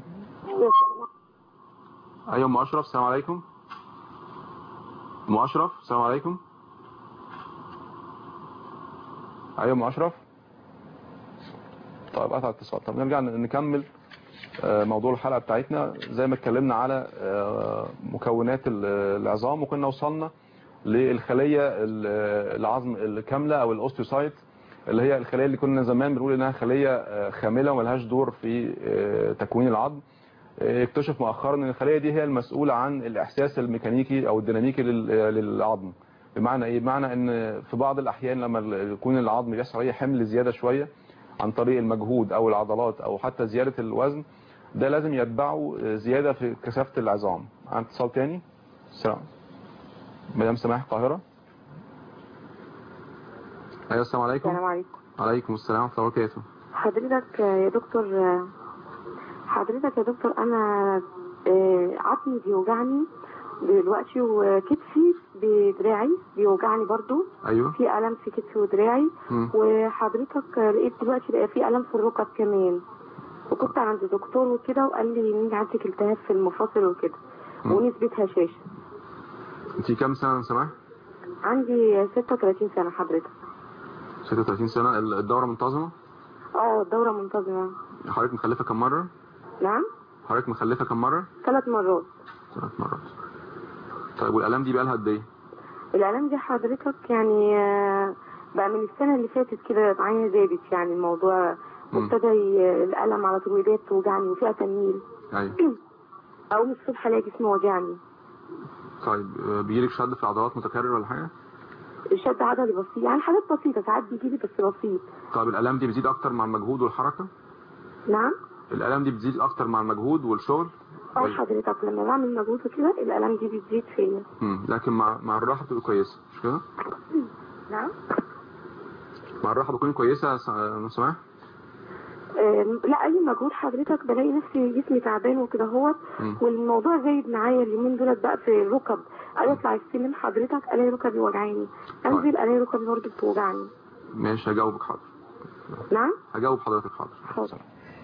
ايوه ام اشرف السلام عليكم ام اشرف السلام عليكم ايوه ام اشرف طيب قطع اتصال طب نرجع نكمل آه، موضوع الحلقه بتاعتنا زي ما اتكلمنا على آه، مكونات ال- العظام وكنا وصلنا للخليه ال- العظم الكامله او الاوستيوسايت اللي هي الخليه اللي كنا زمان بنقول انها خليه آه، خامله وملهاش دور في آه، تكوين العظم آه، اكتشف مؤخرا ان الخليه دي هي المسؤوله عن الاحساس الميكانيكي او الديناميكي لل- للعظم بمعنى ايه بمعنى ان في بعض الاحيان لما ال- يكون العظم بيحصل عليه حمل زياده شويه عن طريق المجهود او العضلات او حتى زياده الوزن ده لازم يتبعه زياده في كثافه العظام عن اتصال تاني السلام مدام سماح القاهرة ايوه السلام عليكم السلام عليكم عليكم السلام ورحمة الله وبركاته حضرتك يا دكتور حضرتك يا دكتور انا آه، عظمي بيوجعني دلوقتي وكتفي بدراعي بيوجعني برضو ايوه في الم في كتفي ودراعي مم. وحضرتك لقيت دلوقتي بقى في الم في الركب كمان وكنت عند دكتور وكده وقال لي ان عندك التهاب في المفاصل وكده مم. ونسبة هشاشة انت كام سنة يا سماح عندي 36 سنة حضرتك 36 سنة الدورة منتظمة اه الدورة منتظمة حضرتك مخلفة كم مرة نعم حضرتك مخلفة كم مرة ثلاث مرات ثلاث مرات طيب والآلام دي بقى لها قد ايه الالام دي حضرتك يعني آه، بقى من السنه اللي فاتت كده معايا زادت يعني الموضوع مم. ابتدى ي- الالم على طول ايديا توجعني وفيها تنميل ايوه اقوم الصبح الاقي جسمي وجعني طيب آه، بيجيلك شد في العضلات متكرر ولا حاجة شد عضلي بسيط يعني حاجات بسيطه ساعات بيجيلي بس بسيط طيب الآلام دي بتزيد أكتر مع المجهود والحركة نعم الآلام دي بتزيد أكتر مع المجهود والشغل اه حضرتك لما بعمل مجهود كده الالام دي بتزيد فيا مم. لكن مع مع الراحة بتبقى كويسة مش كده نعم مع الراحة بتكون كويسة يا س- يا سماح آم، لا اي مجهود حضرتك بلاقي نفسي جسمي تعبان وكده هو مم. والموضوع زايد معايا اليومين دولت بقى في الركب اجي اطلع السلم حضرتك الاقي ركبي وجعاني انزل الاقي ركبي برضه بتوجعني ماشي هجاوبك حاضر نعم هجاوب حضرتك حاضر حاضر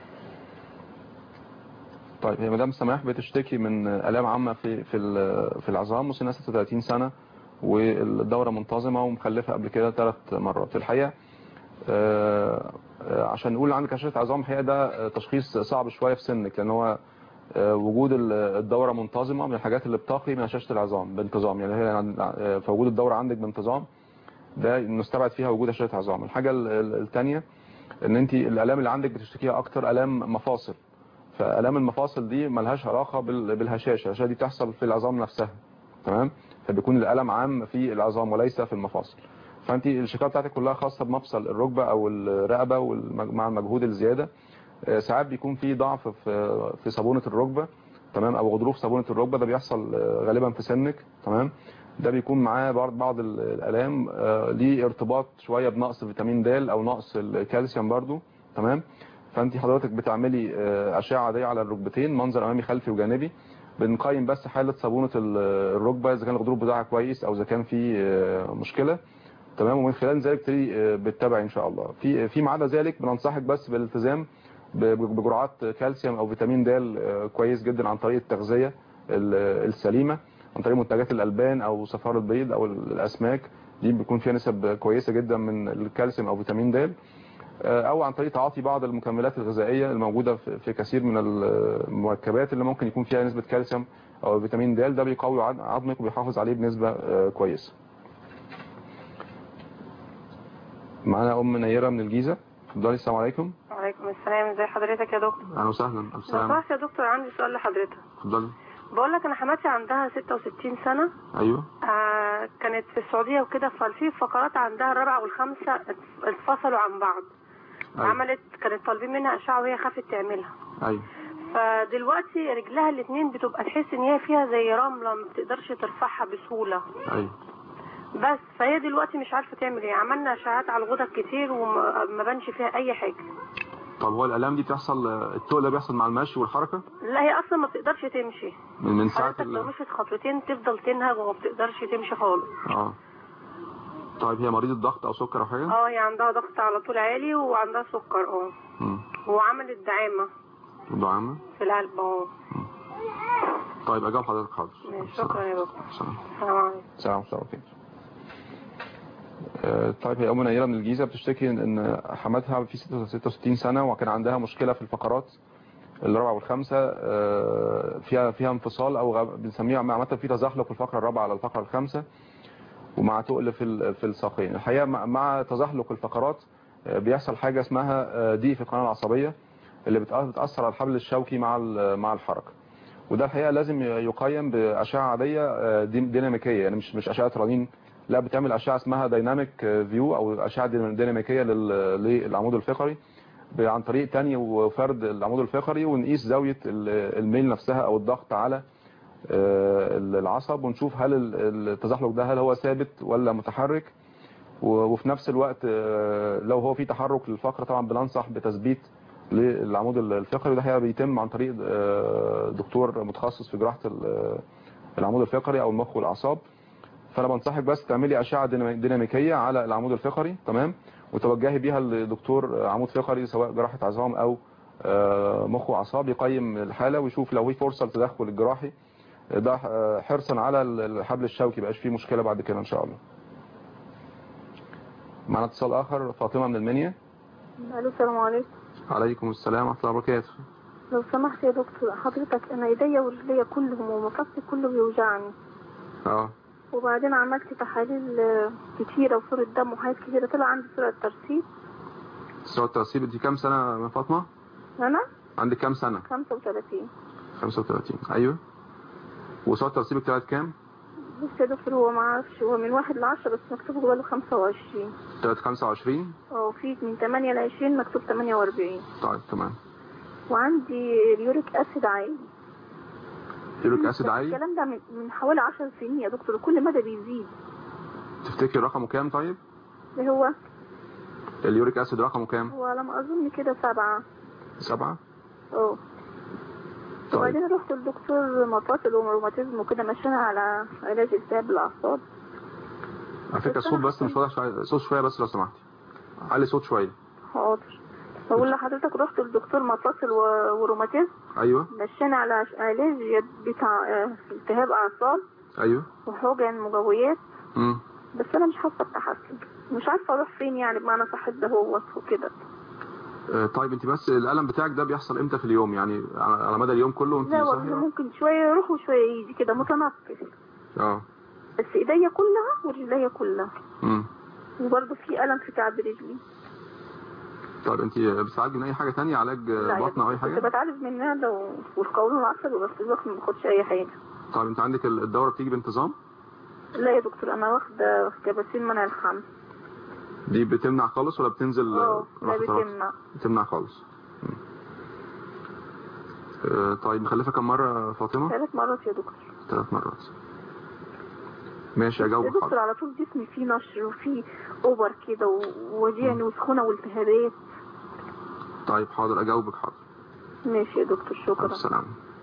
طيب هي مدام سماح بتشتكي من آلام عامة في في ال- في العظام وسنها 36 سنة والدورة منتظمة ومخلفة قبل كده ثلاث مرات الحقيقة آه، آه، عشان نقول عندك هشاشة عظام الحقيقة ده آه، تشخيص صعب شوية في سنك لأن هو آه، وجود ال- الدورة منتظمة من الحاجات اللي بتقي من هشاشة العظام بانتظام يعني هي عند- آه، فوجود الدورة عندك بانتظام ده نستبعد فيها وجود هشاشة عظام الحاجة الثانية ان انت الالام اللي عندك بتشتكيها اكتر الام مفاصل فالام المفاصل دي ملهاش علاقه بال- بالهشاشه الهشاشه دي بتحصل في العظام نفسها تمام فبيكون الالم عام في العظام وليس في المفاصل فانت الشكاوى بتاعتك كلها خاصه بمفصل الركبه او الرقبه والمج- مع المجهود الزياده آه، ساعات بيكون في ضعف في في صابونه الركبه تمام او غضروف صابونه الركبه ده بيحصل آه، غالبا في سنك تمام ده بيكون معاه بعض بعض ال- الالام آه، ليه ارتباط شويه بنقص فيتامين د او نقص الكالسيوم برضو تمام فانت حضرتك بتعملي آه، اشعه عاديه على الركبتين منظر امامي خلفي وجانبي بنقيم بس حاله صابونه ال- الركبه اذا كان الغضروف بتاعها كويس او اذا كان في آه، مشكله تمام ومن خلال ذلك تبتدي آه، بتتابع ان شاء الله في فيما عدا ذلك بننصحك بس بالالتزام ب- بجرعات كالسيوم او فيتامين د آه، كويس جدا عن طريق التغذيه ال- السليمه عن طريق منتجات الالبان او صفار البيض او الاسماك دي بيكون فيها نسب كويسه جدا من الكالسيوم او فيتامين د او عن طريق تعاطي بعض المكملات الغذائيه الموجوده في في كثير من المركبات اللي ممكن يكون فيها نسبه كالسيوم او فيتامين د ده بيقوي عض- عظمك وبيحافظ عليه بنسبه آه، كويسه معانا ام نيره من الجيزه اتفضلي السلام عليكم وعليكم السلام ازي حضرتك يا دكتور اهلا وسهلا الف لو سلامه سمحت يا دكتور عندي سؤال لحضرتك اتفضلي بقول لك انا حماتي عندها 66 سنه ايوه آه كانت في السعوديه وكده ففي فقرات عندها الرابعه والخامسه اتفصلوا عن بعض أيوة. عملت كانت طالبين منها اشعه وهي خافت تعملها ايوه فدلوقتي رجلها الاثنين بتبقى تحس ان هي فيها زي رمله ما بتقدرش ترفعها بسهوله ايوه بس فهي دلوقتي مش عارفه تعمل ايه عملنا اشعاعات على الغدد كتير وما ما بانش فيها اي حاجه طب هو الالام دي بتحصل التقل ده بيحصل مع المشي والحركه لا هي اصلا ما بتقدرش تمشي من من ساعه حضرتك لو ال... مشيت خطوتين تفضل تنهج وما بتقدرش تمشي خالص اه طيب هي مريضه ضغط او سكر او حاجه اه هي عندها ضغط على طول عالي وعندها سكر اه امم وعملت دعامه دعامه في القلب اه طيب اجاوب حضرتك حاضر ماشي، شكرا يا دكتور سلام السلام عليكم سلام عليكم آه، طيب هي ام نيره من الجيزه بتشتكي ان إن حماتها في 66 سنه وكان عندها مشكله في الفقرات الرابعه والخامسه آه، فيها فيها انفصال او غ- بنسميها عامه في تزحلق في الفقره الرابعه على الفقره الخامسه ومع تقل في ال- في الساقين الحقيقه مع- مع تزحلق الفقرات آه، بيحصل حاجه اسمها آه، ضيق في القناه العصبيه اللي بتأ- بتاثر على الحبل الشوكي مع ال- مع الحركه وده الحقيقه لازم يقيم باشعه عاديه آه، دي- ديناميكيه يعني مش مش اشعه رنين لا بتعمل اشعه اسمها دايناميك فيو او اشعه ديناميكيه لل- للعمود الفقري ب- عن طريق تاني وفرد العمود الفقري ونقيس زاويه ال- الميل نفسها او الضغط على آه، العصب ونشوف هل ال- التزحلق ده هل هو ثابت ولا متحرك و- وفي نفس الوقت آه، لو هو في تحرك للفقرة طبعا بننصح بتثبيت للعمود الفقري وده هي بيتم عن طريق آه، دكتور متخصص في جراحة ال- العمود الفقري او المخ والاعصاب فانا بنصحك بس تعملي اشعه دينامي- ديناميكيه على العمود الفقري تمام وتوجهي بيها لدكتور عمود فقري سواء جراحه عظام او آه، مخ واعصاب يقيم الحاله ويشوف لو في فرصه للتدخل الجراحي ده آه، حرصا على الحبل الشوكي مبقاش فيه مشكله بعد كده ان شاء الله معنا اتصال اخر فاطمه من المنيا الو السلام عليكم عليكم السلام ورحمه الله وبركاته لو سمحت يا دكتور حضرتك انا ايديا ورجليا كلهم ومفصلي كله بيوجعني اه وبعدين عملت تحاليل آه، كتيرة وصورة دم وحاجات كتيرة طلع عندي صورة ترسيب سواء الترسيب انت كام سنه يا فاطمه انا عندك كام سنه 35 35 ايوه وسواء ترسيبك طلعت كام بص يا دكتور هو ما اعرفش هو من واحد لعشرة بس مكتوب جواله 25 طلعت 25 اه في من 8 ل 20 مكتوب 48 طيب تمام وعندي اليوريك اسيد عالي يوريك اسيد عالي الكلام ده من, من حوالي 10 سنين يا دكتور وكل مدى بيزيد تفتكر رقمه كام طيب اللي هو اليوريك اسيد رقمه كام هو على ما اظن كده سبعة سبعة اه طيب وبعدين رحت للدكتور مفاصل وروماتيزم وكده مشينا على علاج التهاب الاعصاب على فكره الصوت بس مش واضح شويه صوت شويه بس لو سمحتي علي صوت شويه حاضر بقول لحضرتك رحت للدكتور مفاصل و- وروماتيزم ايوه مشينا على عش- علاج بتاع آه، التهاب اعصاب ايوه وحقن مجويات امم بس انا مش حاسه بتحسن مش عارفه اروح فين يعني بمعنى صح ده هو وكده آه، طيب انت بس الالم بتاعك ده بيحصل امتى في اليوم يعني على على مدى اليوم كله وانت لا والله صاحيه ممكن شويه يروح وشويه يجي كده متنقل اه بس ايديا كلها ورجليا كلها امم وبرضه في الم في كعب رجلي طيب انت بتتعالجي من اي حاجه تانية علاج لا آه، يا بطن او اي دكتور، كنت حاجه بتعالج من المعده و- والقولون العصبي بس دلوقتي ما باخدش اي حاجه طيب انت عندك ال- الدوره بتيجي بانتظام لا يا دكتور انا واخده كباسين منع الحمل دي بتمنع خالص ولا بتنزل اه آه، لا راحة راحة؟ بتمنع بتمنع خالص مم. آه، طيب مخلفه كام مره يا فاطمه ثلاث مرات يا دكتور ثلاث مرات ماشي يا اجاوبك دكتور حاضر على طول جسمي فيه نشر وفيه اوبر كده ووجعني وسخونه والتهابات طيب حاضر اجاوبك حاضر ماشي يا دكتور شكرا السلام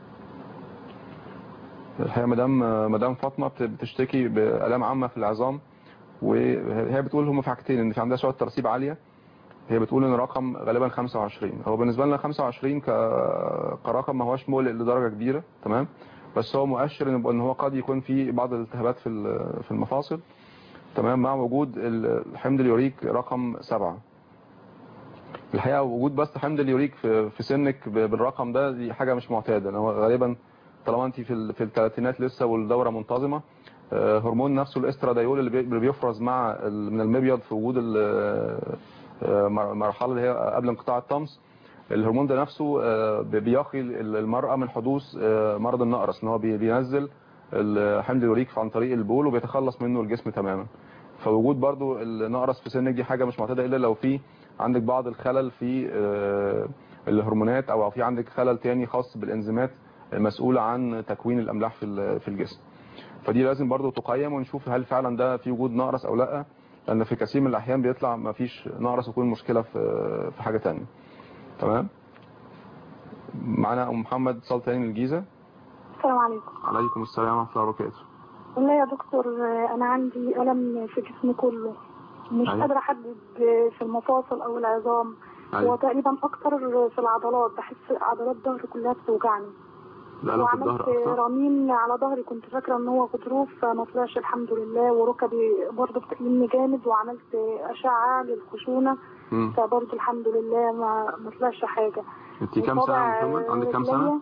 الحقيقه مدام مدام فاطمه بت- بتشتكي بالام عامه في العظام وهي بتقول هم في حاجتين ان في عندها شويه ترسيب عاليه هي بتقول ان الرقم غالبا 25 هو بالنسبه لنا 25 ك... كرقم ما هوش مقلق لدرجه كبيره تمام بس هو مؤشر ان ان هو قد يكون في بعض الالتهابات في ال- في المفاصل تمام مع وجود الحمض اليوريك رقم 7 الحقيقه وجود بس حمض اليوريك في في سنك ب- بالرقم ده دي حاجه مش معتاده لأن هو غالبا طالما انت في ال- في الثلاثينات لسه والدوره منتظمه آه، هرمون نفسه الاستراديول اللي بي- اللي بيفرز مع ال- من المبيض في وجود ال- آه، مر- المرحله اللي هي قبل انقطاع الطمس الهرمون ده نفسه آه، بي- بيقي ال- المرأة من حدوث آه، مرض النقرس ان هو بي- بينزل الحمض اليوريك عن طريق البول وبيتخلص منه الجسم تماما فوجود برضو النقرس في سنك دي حاجة مش معتادة الا لو في عندك بعض الخلل في آه، الهرمونات او في عندك خلل تاني خاص بالانزيمات المسؤولة عن تكوين الاملاح في ال- في الجسم فدي لازم برضو تقيم ونشوف هل فعلا ده في وجود نقرس او لا لان في كثير من الاحيان بيطلع ما فيش نقرس ويكون مشكلة في في حاجة تانية تمام معانا ام محمد اتصال تاني من الجيزة السلام عليكم عليكم السلام ورحمة الله وبركاته والله يا دكتور آه، انا عندي الم في جسمي كله مش أيوة. قادره احدد آه، في المفاصل او العظام أيوة. هو تقريبا اكتر في العضلات بحس عضلات ظهري كلها بتوجعني الألم في الظهر وعملت أكتر رميم على ظهري كنت فاكره ان هو غضروف فما طلعش الحمد لله وركبي برضه بتألمني جامد وعملت اشعه للخشونه مم. فبرضه الحمد لله ما ما طلعش حاجه انت كام سنة يا وطبع محمد عندك كام سنة رجليا،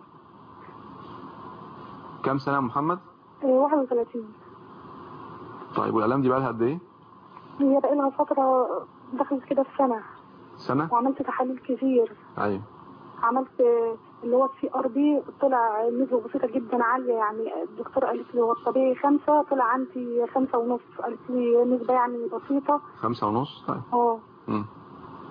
كام سنة يا محمد آه، 31 طيب والالام دي بقى لها قد ايه هي بقى لها فتره دخلت كده في سنه سنة وعملت تحاليل كتير ايوه عملت اللي هو السي ار بي طلع نسبة بسيطة جدا عالية يعني الدكتور قالت لي هو الطبيعي خمسة طلع عندي خمسة ونص قالت لي نسبة يعني بسيطة خمسة ونص طيب اه مم.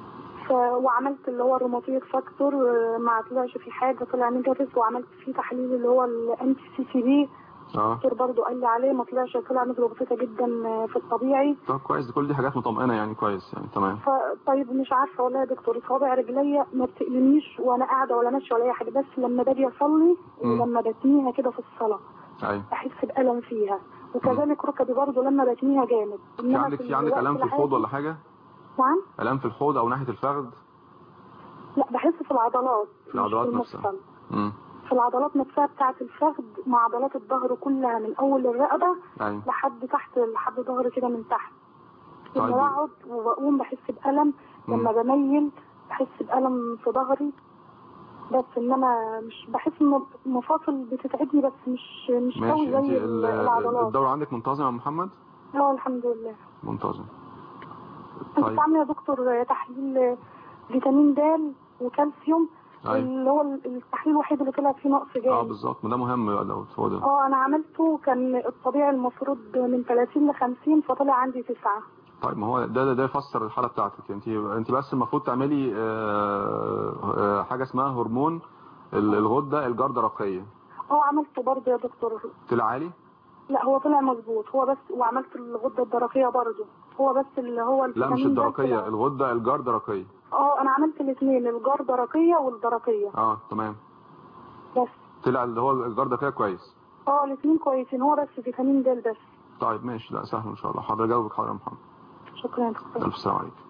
ف... وعملت اللي هو الروماتيد فاكتور آه، ما طلعش فيه حاجه طلع نيجاتيف وعملت فيه تحليل اللي هو الانتي سي سي بي اه الدكتور برضه قال لي عليه ما طلعش طلع نسبه بسيطه جدا آه، في الطبيعي طب كويس دي كل دي حاجات مطمئنه يعني كويس يعني تمام ف... طيب مش عارفه والله يا دكتور صوابع رجليا ما بتألمنيش وانا قاعده ولا ماشيه ولا اي حاجه بس لما باجي اصلي مم. ولما بتنيها كده في الصلاه ايوه احس بألم فيها وكذلك ركبي برضه لما بتنيها جامد في إنما عندك في عندك الوقت الام في الحوض العادي- ولا حاجه نعم الام في الحوض او ناحيه الفخذ لا بحس في العضلات في العضلات مش في نفسها المفصل امم في العضلات نفسها بتاعة الفخذ مع عضلات الظهر كلها من أول الرقبة ايوه لحد تحت لحد ظهري كده من تحت لما طيب. بقعد وبقوم بحس بألم لما بميل بحس بألم في ظهري بس انما مش بحس ان المفاصل بتتعبني بس مش مش قوي ماشي انت زي ال- العضلات الدوره عندك منتظمه يا محمد اه الحمد لله منتظم كنت طيب عامله يا دكتور تحليل فيتامين د وكالسيوم أيوة. اللي هو التحليل الوحيد اللي طلع فيه نقص اه جامد بالظبط ما ده مهم بقى دوت هو ده اه انا عملته كان الطبيعي المفروض من 30 ل 50 فطلع عندي 9 طيب ما هو ده ده, ده يفسر الحاله بتاعتك انت انت بس المفروض تعملي آه، آه، حاجه اسمها هرمون ال- الغده الجردرقيه اه عملته برضه يا دكتور طلع عالي لا هو طلع مظبوط هو بس وعملت الغده الدرقيه برضه هو بس اللي هو لا مش الفيتامين ده الدرقيه طلع. الغده الجردرقيه اه انا عملت الاثنين الجردرقيه والدرقيه اه تمام بس طلع اللي هو الجردرقيه كويس اه الاثنين كويسين هو بس فيتامين د بس طيب ماشي لا سهل ان شاء الله حاضر اجاوبك حاضر يا محمد شكرا يا دكتور الف سلام عليكم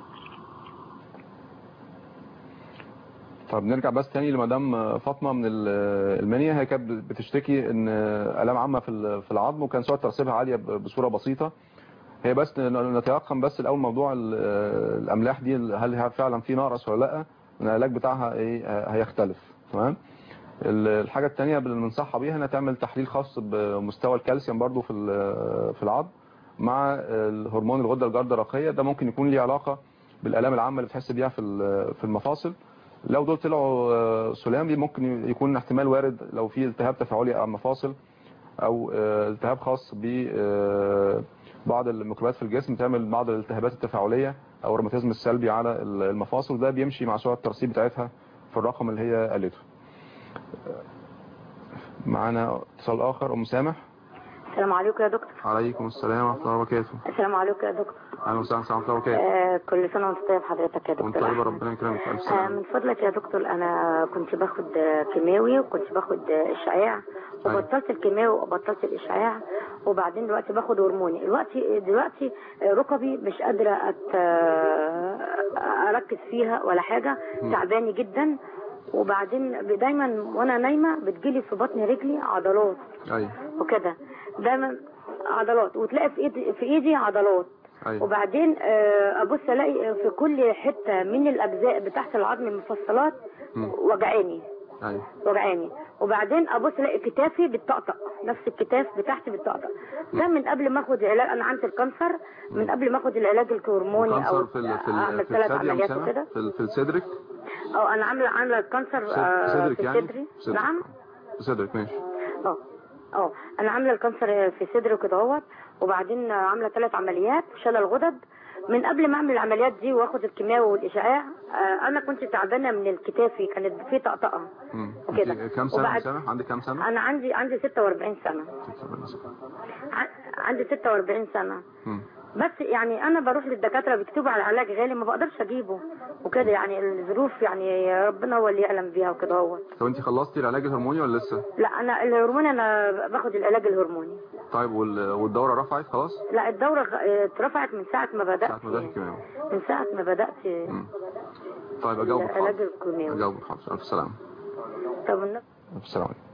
طب نرجع بس تاني لمدام فاطمه من ال- المنيا هي كانت بتشتكي ان الام عامه في ال- في العظم وكان سرعه ترسيبها عاليه ب- بصوره بسيطه هي بس ن- نتيقن بس الاول موضوع ال- الاملاح دي هل هي فعلا في نقص ولا لا إن العلاج بتاعها ايه هيختلف تمام ال- الحاجه الثانيه اللي بننصحها بيها انها تعمل تحليل خاص بمستوى الكالسيوم برضو في ال- في العظم مع الهرمون الغده الجردرقيه ده ممكن يكون ليه علاقه بالالام العامه اللي بتحس بيها في ال- في المفاصل لو دول طلعوا آه، سلام دي ممكن يكون احتمال وارد لو في التهاب تفاعلي على المفاصل او آه، التهاب خاص ب آه، بعض الميكروبات في الجسم تعمل بعض الالتهابات التفاعليه او الروماتيزم السلبي على المفاصل ده بيمشي مع سرعه الترسيب بتاعتها في الرقم اللي هي قالته معانا اتصال اخر ام سامح السلام عليكم يا دكتور عليكم السلام ورحمه الله وبركاته السلام عليكم يا دكتور اهلا وسهلا ورحمه الله وبركاته آه كل سنه وانت طيب حضرتك يا دكتور وانت طيبه أحمد. ربنا يكرمك الف آه سلامه من فضلك يا دكتور انا كنت باخد آه، كيماوي وكنت باخد آه، اشعاع وبطلت الكيماوي وبطلت الاشعاع وبعدين دلوقتي باخد هرموني دلوقتي دلوقتي آه، ركبي مش قادره أت... آه، اركز فيها ولا حاجه تعباني جدا وبعدين دايما وانا نايمه بتجيلي في بطن رجلي عضلات ايوه وكده دايما عضلات وتلاقي في ايدي في ايدي عضلات ايوه وبعدين آه، ابص الاقي في كل حته من الاجزاء بتاعت العظم المفصلات مم. وجعاني ايوه وجعاني وبعدين ابص الاقي كتافي بتطقطق نفس الكتاف بتاعتي بتطقطق ده من قبل ما اخد علاج انا عندي الكانسر من قبل ما اخد العلاج الهرموني او كانسر في ال- في اعمل ال- في ثلاث الثدي يا عمليات مسامح وكده في ال- في الصدرك اه انا عامله عامله الكانسر في آه، صدرك في يعني صدري في صدرك. نعم في صدرك ماشي اه اه انا عامله الكانسر في صدري كده اهوت وبعدين عامله ثلاث عمليات شلل غدد من قبل ما اعمل العمليات دي واخد الكيماوي والاشعاع آه انا كنت تعبانه من الكتافي كانت في طقطقه مم. وكده. انت كام سنه يا وبعد- مسامح عندك كام سنه انا عندي عندي 46 سنه ع- عندي 46 سنه مم. بس يعني انا بروح للدكاتره بيكتبوا على علاج غالي ما بقدرش اجيبه وكده يعني الظروف يعني ربنا هو اللي يعلم بيها وكده هو طب انت خلصتي العلاج الهرموني ولا لسه لا انا الهرموني انا باخد العلاج الهرموني طيب وال- والدوره رفعت خلاص لا الدورة غ- اه، اترفعت من ساعة ما بدأت ساعه ما بدات كمان من ساعة ما بدأت طيب اجاوبك العلاج حاضر الكيماوي اجاوبك حاضر الف سلامه طب النبي الف سلامه عليكم.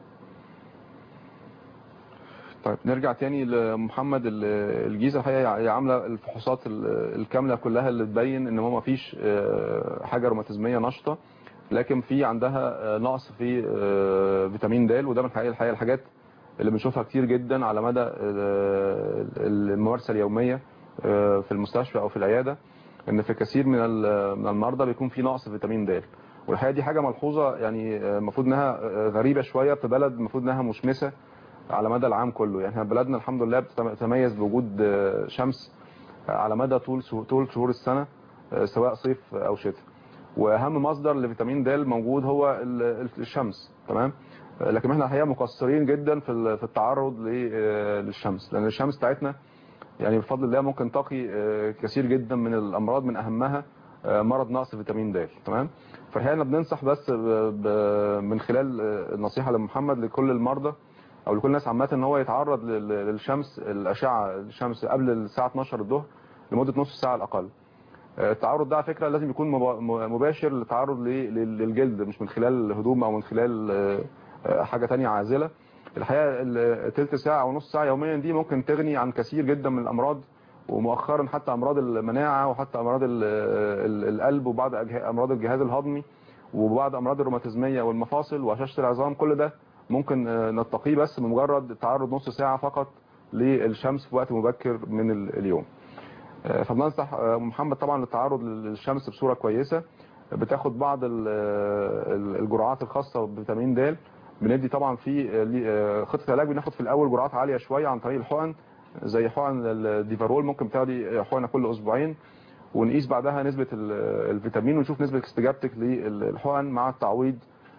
طيب نرجع تاني لمحمد ال- الجيزه الحقيقه هي عامله الفحوصات ال- الكامله كلها اللي تبين ان هو ما فيش آه، حاجه روماتيزميه نشطه لكن في عندها آه، نقص في آه، فيتامين د وده من الحقيقه الحقيقه الحاجات اللي بنشوفها كتير جدا على مدى آه، الممارسه اليوميه آه، في المستشفى او في العياده ان في كثير من ال- من المرضى بيكون في نقص فيتامين د والحقيقه دي حاجه ملحوظه يعني آه، المفروض انها آه، غريبه شويه في بلد المفروض انها مشمسه على مدى العام كله يعني احنا بلدنا الحمد لله بتتميز بوجود آه، شمس على مدى طول طول شهور السنه آه، سواء صيف او شتاء واهم مصدر لفيتامين د موجود هو ال- الشمس تمام لكن احنا الحقيقه مقصرين جدا في ال- في التعرض ل- آه، للشمس لان الشمس بتاعتنا يعني بفضل الله ممكن تقي آه، كثير جدا من الامراض من اهمها آه، مرض نقص فيتامين د تمام فالحقيقه احنا بننصح بس ب- ب- من خلال آه، النصيحه لمحمد لكل المرضى او لكل الناس عامه ان هو يتعرض لل- للشمس الاشعه الشمس قبل الساعه 12 الظهر لمده نص ساعه على الاقل آه، التعرض ده على فكره لازم يكون مبا- م- مباشر للتعرض ل- لل- للجلد مش من خلال هدوم او من خلال آه، آه، حاجه تانية عازله الحقيقه التلت ساعه او نص ساعه يوميا دي ممكن تغني عن كثير جدا من الامراض ومؤخرا حتى امراض المناعه وحتى امراض ال- ال- القلب وبعض أجه- امراض الجهاز الهضمي وبعض امراض الروماتيزميه والمفاصل وهشاشه العظام كل ده ممكن آه، نتقيه بس بمجرد التعرض نص ساعه فقط للشمس في وقت مبكر من ال- اليوم آه، فبننصح آه، محمد طبعا للتعرض للشمس بصوره كويسه بتاخد بعض ال- ال- الجرعات الخاصه بفيتامين د بندي طبعا في آه، لي- آه، خطه علاج بناخد في الاول جرعات عاليه شويه عن طريق الحقن زي حقن الديفارول ممكن بتاخدي حقنه كل اسبوعين ونقيس بعدها نسبه ال- الفيتامين ونشوف نسبه استجابتك للحقن مع التعويض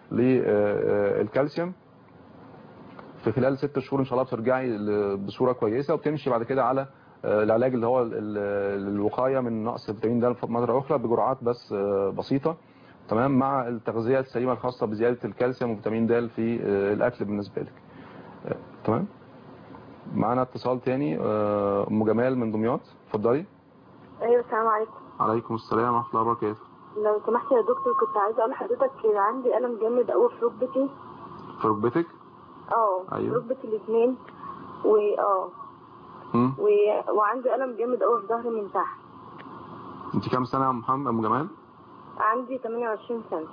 للكالسيوم في خلال ست شهور ان شاء الله بترجعي ل- بصوره كويسه وبتمشي بعد كده على آه، العلاج اللي هو ال- ال- الوقايه من نقص فيتامين د مره اخرى بجرعات بس آه، بسيطه تمام مع التغذيه السليمه الخاصه بزياده الكالسيوم وفيتامين د في آه، الاكل بالنسبه لك آه، تمام معانا اتصال تاني آه، ام جمال من دمياط اتفضلي ايوه السلام عليكم عليكم السلام ورحمه الله وبركاته لو سمحت يا دكتور كنت عايزه اقول لحضرتك عندي الم جامد قوي في ركبتي في ركبتك اه أيوة. في ركبتي الاثنين و اه مم. و... وعندي الم جامد قوي في ظهري من تحت انت كام سنه يا محمد ام جمال عندي 28 سنه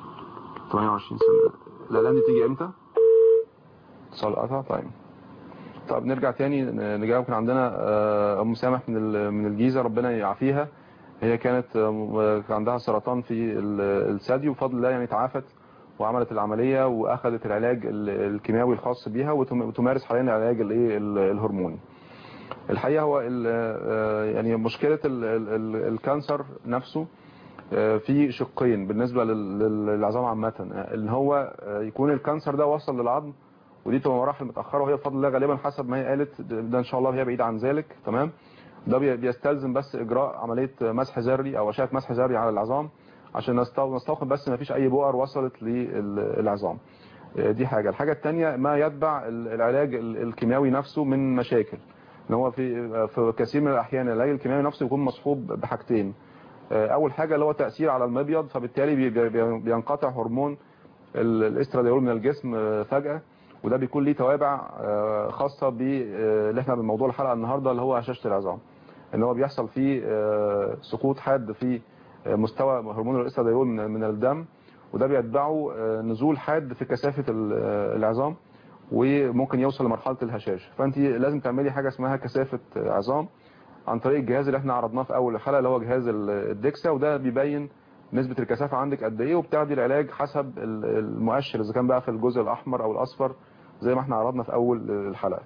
28 سنة الإعلان دي تيجي امتى؟ اتصال قطع طيب طب نرجع تاني نجاوب كان عندنا آه، ام سامح من ال- من الجيزة ربنا يعافيها هي كانت آه، كان عندها سرطان في ال- الثدي وبفضل الله يعني تعافت وعملت العملية واخذت العلاج ال- الكيماوي الخاص بيها وتم- وتمارس حاليا العلاج الايه ال- الهرموني الحقيقة هو ال- آه، يعني مشكلة ال- ال- ال- الكانسر نفسه آه، في شقين بالنسبة لل- لل- للعظام عامة آه، ان هو آه، يكون الكانسر ده وصل للعظم ودي تبقى مراحل متأخرة وهي بفضل الله غالبا حسب ما هي قالت ده ده ان شاء الله هي بعيدة عن ذلك تمام ده بي- بيستلزم بس اجراء عملية مسح ذري او اشعة مسح ذري على العظام عشان نستو- نستوقف بس ما فيش اي بؤر وصلت للعظام آه، دي حاجة الحاجة الثانية ما يتبع ال- العلاج ال- الكيماوي نفسه من مشاكل ان هو في في كثير من الاحيان العلاج الكيماوي نفسه يكون مصحوب بحاجتين اول حاجه اللي هو تاثير على المبيض فبالتالي بي- بي- بينقطع هرمون ال- الاستراديول من الجسم آه، فجاه وده بيكون ليه توابع آه، خاصه ب آه، اللي احنا بموضوع الحلقه النهارده اللي هو هشاشه العظام ان هو بيحصل فيه آه، سقوط حاد في آه، مستوى هرمون الاستراديول من من الدم وده بيتبعه آه، نزول حاد في كثافه ال- آه، العظام وممكن يوصل لمرحله الهشاشه فانت لازم تعملي حاجه اسمها كثافه آه، عظام عن طريق الجهاز اللي احنا عرضناه في اول الحلقه اللي هو جهاز ال- الدكسا وده بيبين نسبة الكثافة عندك قد ايه وبتاخدي العلاج حسب ال- المؤشر اذا كان بقى في الجزء الاحمر او الاصفر زي ما احنا عرضنا في اول الحلقة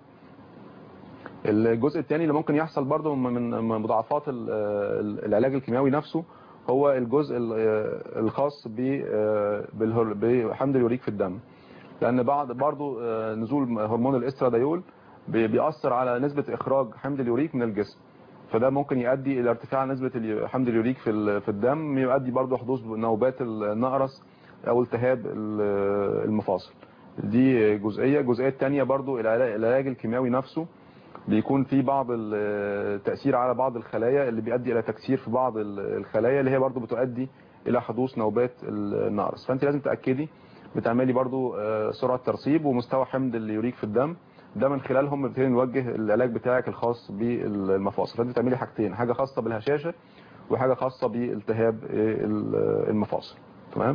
الجزء الثاني اللي ممكن يحصل برضو من من مضاعفات ال- ال- العلاج الكيماوي نفسه هو الجزء ال- الخاص ب- بالهر- بحمض اليوريك في الدم لان بعض برضو نزول هرمون الاستراديول بي- بيأثر على نسبة اخراج حمض اليوريك من الجسم فده ممكن يؤدي الى ارتفاع نسبة اليو- حمض اليوريك في ال- في الدم يؤدي برضو حدوث نوبات النقرس او التهاب ال- المفاصل دي جزئية الجزئية الثانية برضو العلاج العلاج الكيماوي نفسه بيكون في بعض التأثير على بعض الخلايا اللي بيؤدي الى تكسير في بعض ال- الخلايا اللي هي برضو بتؤدي الى حدوث نوبات النقرس فانت لازم تأكدي بتعملي برضو آه، سرعة ترسيب ومستوى حمض اليوريك في الدم ده من خلالهم بنبتدي نوجه العلاج بتاعك الخاص بالمفاصل فانت بتعملي حاجتين حاجة خاصة بالهشاشة وحاجة خاصة بالتهاب ال- المفاصل تمام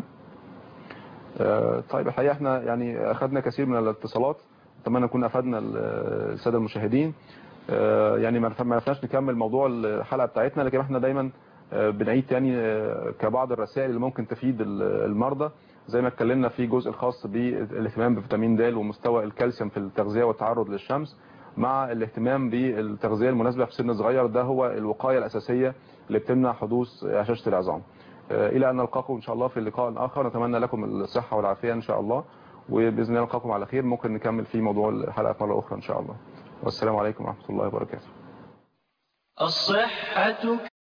آه، طيب الحقيقة احنا يعني اخذنا كثير من الاتصالات اتمنى نكون افدنا ال- السادة المشاهدين آه، يعني ما ما عرفناش نكمل موضوع الحلقة بتاعتنا لكن احنا دايما آه، بنعيد تاني آه، كبعض الرسائل اللي ممكن تفيد ال- المرضى زي ما اتكلمنا في جزء الخاص بالاهتمام بفيتامين د ومستوى الكالسيوم في التغذية والتعرض للشمس مع الاهتمام بالتغذية المناسبة في سن صغير ده هو الوقاية الأساسية اللي بتمنع حدوث هشاشة العظام آه، الى ان نلقاكم ان شاء الله في لقاء اخر نتمنى لكم الصحه والعافيه ان شاء الله وباذن الله نلقاكم على خير ممكن نكمل في موضوع الحلقه مره اخرى ان شاء الله والسلام عليكم ورحمه الله وبركاته الصحة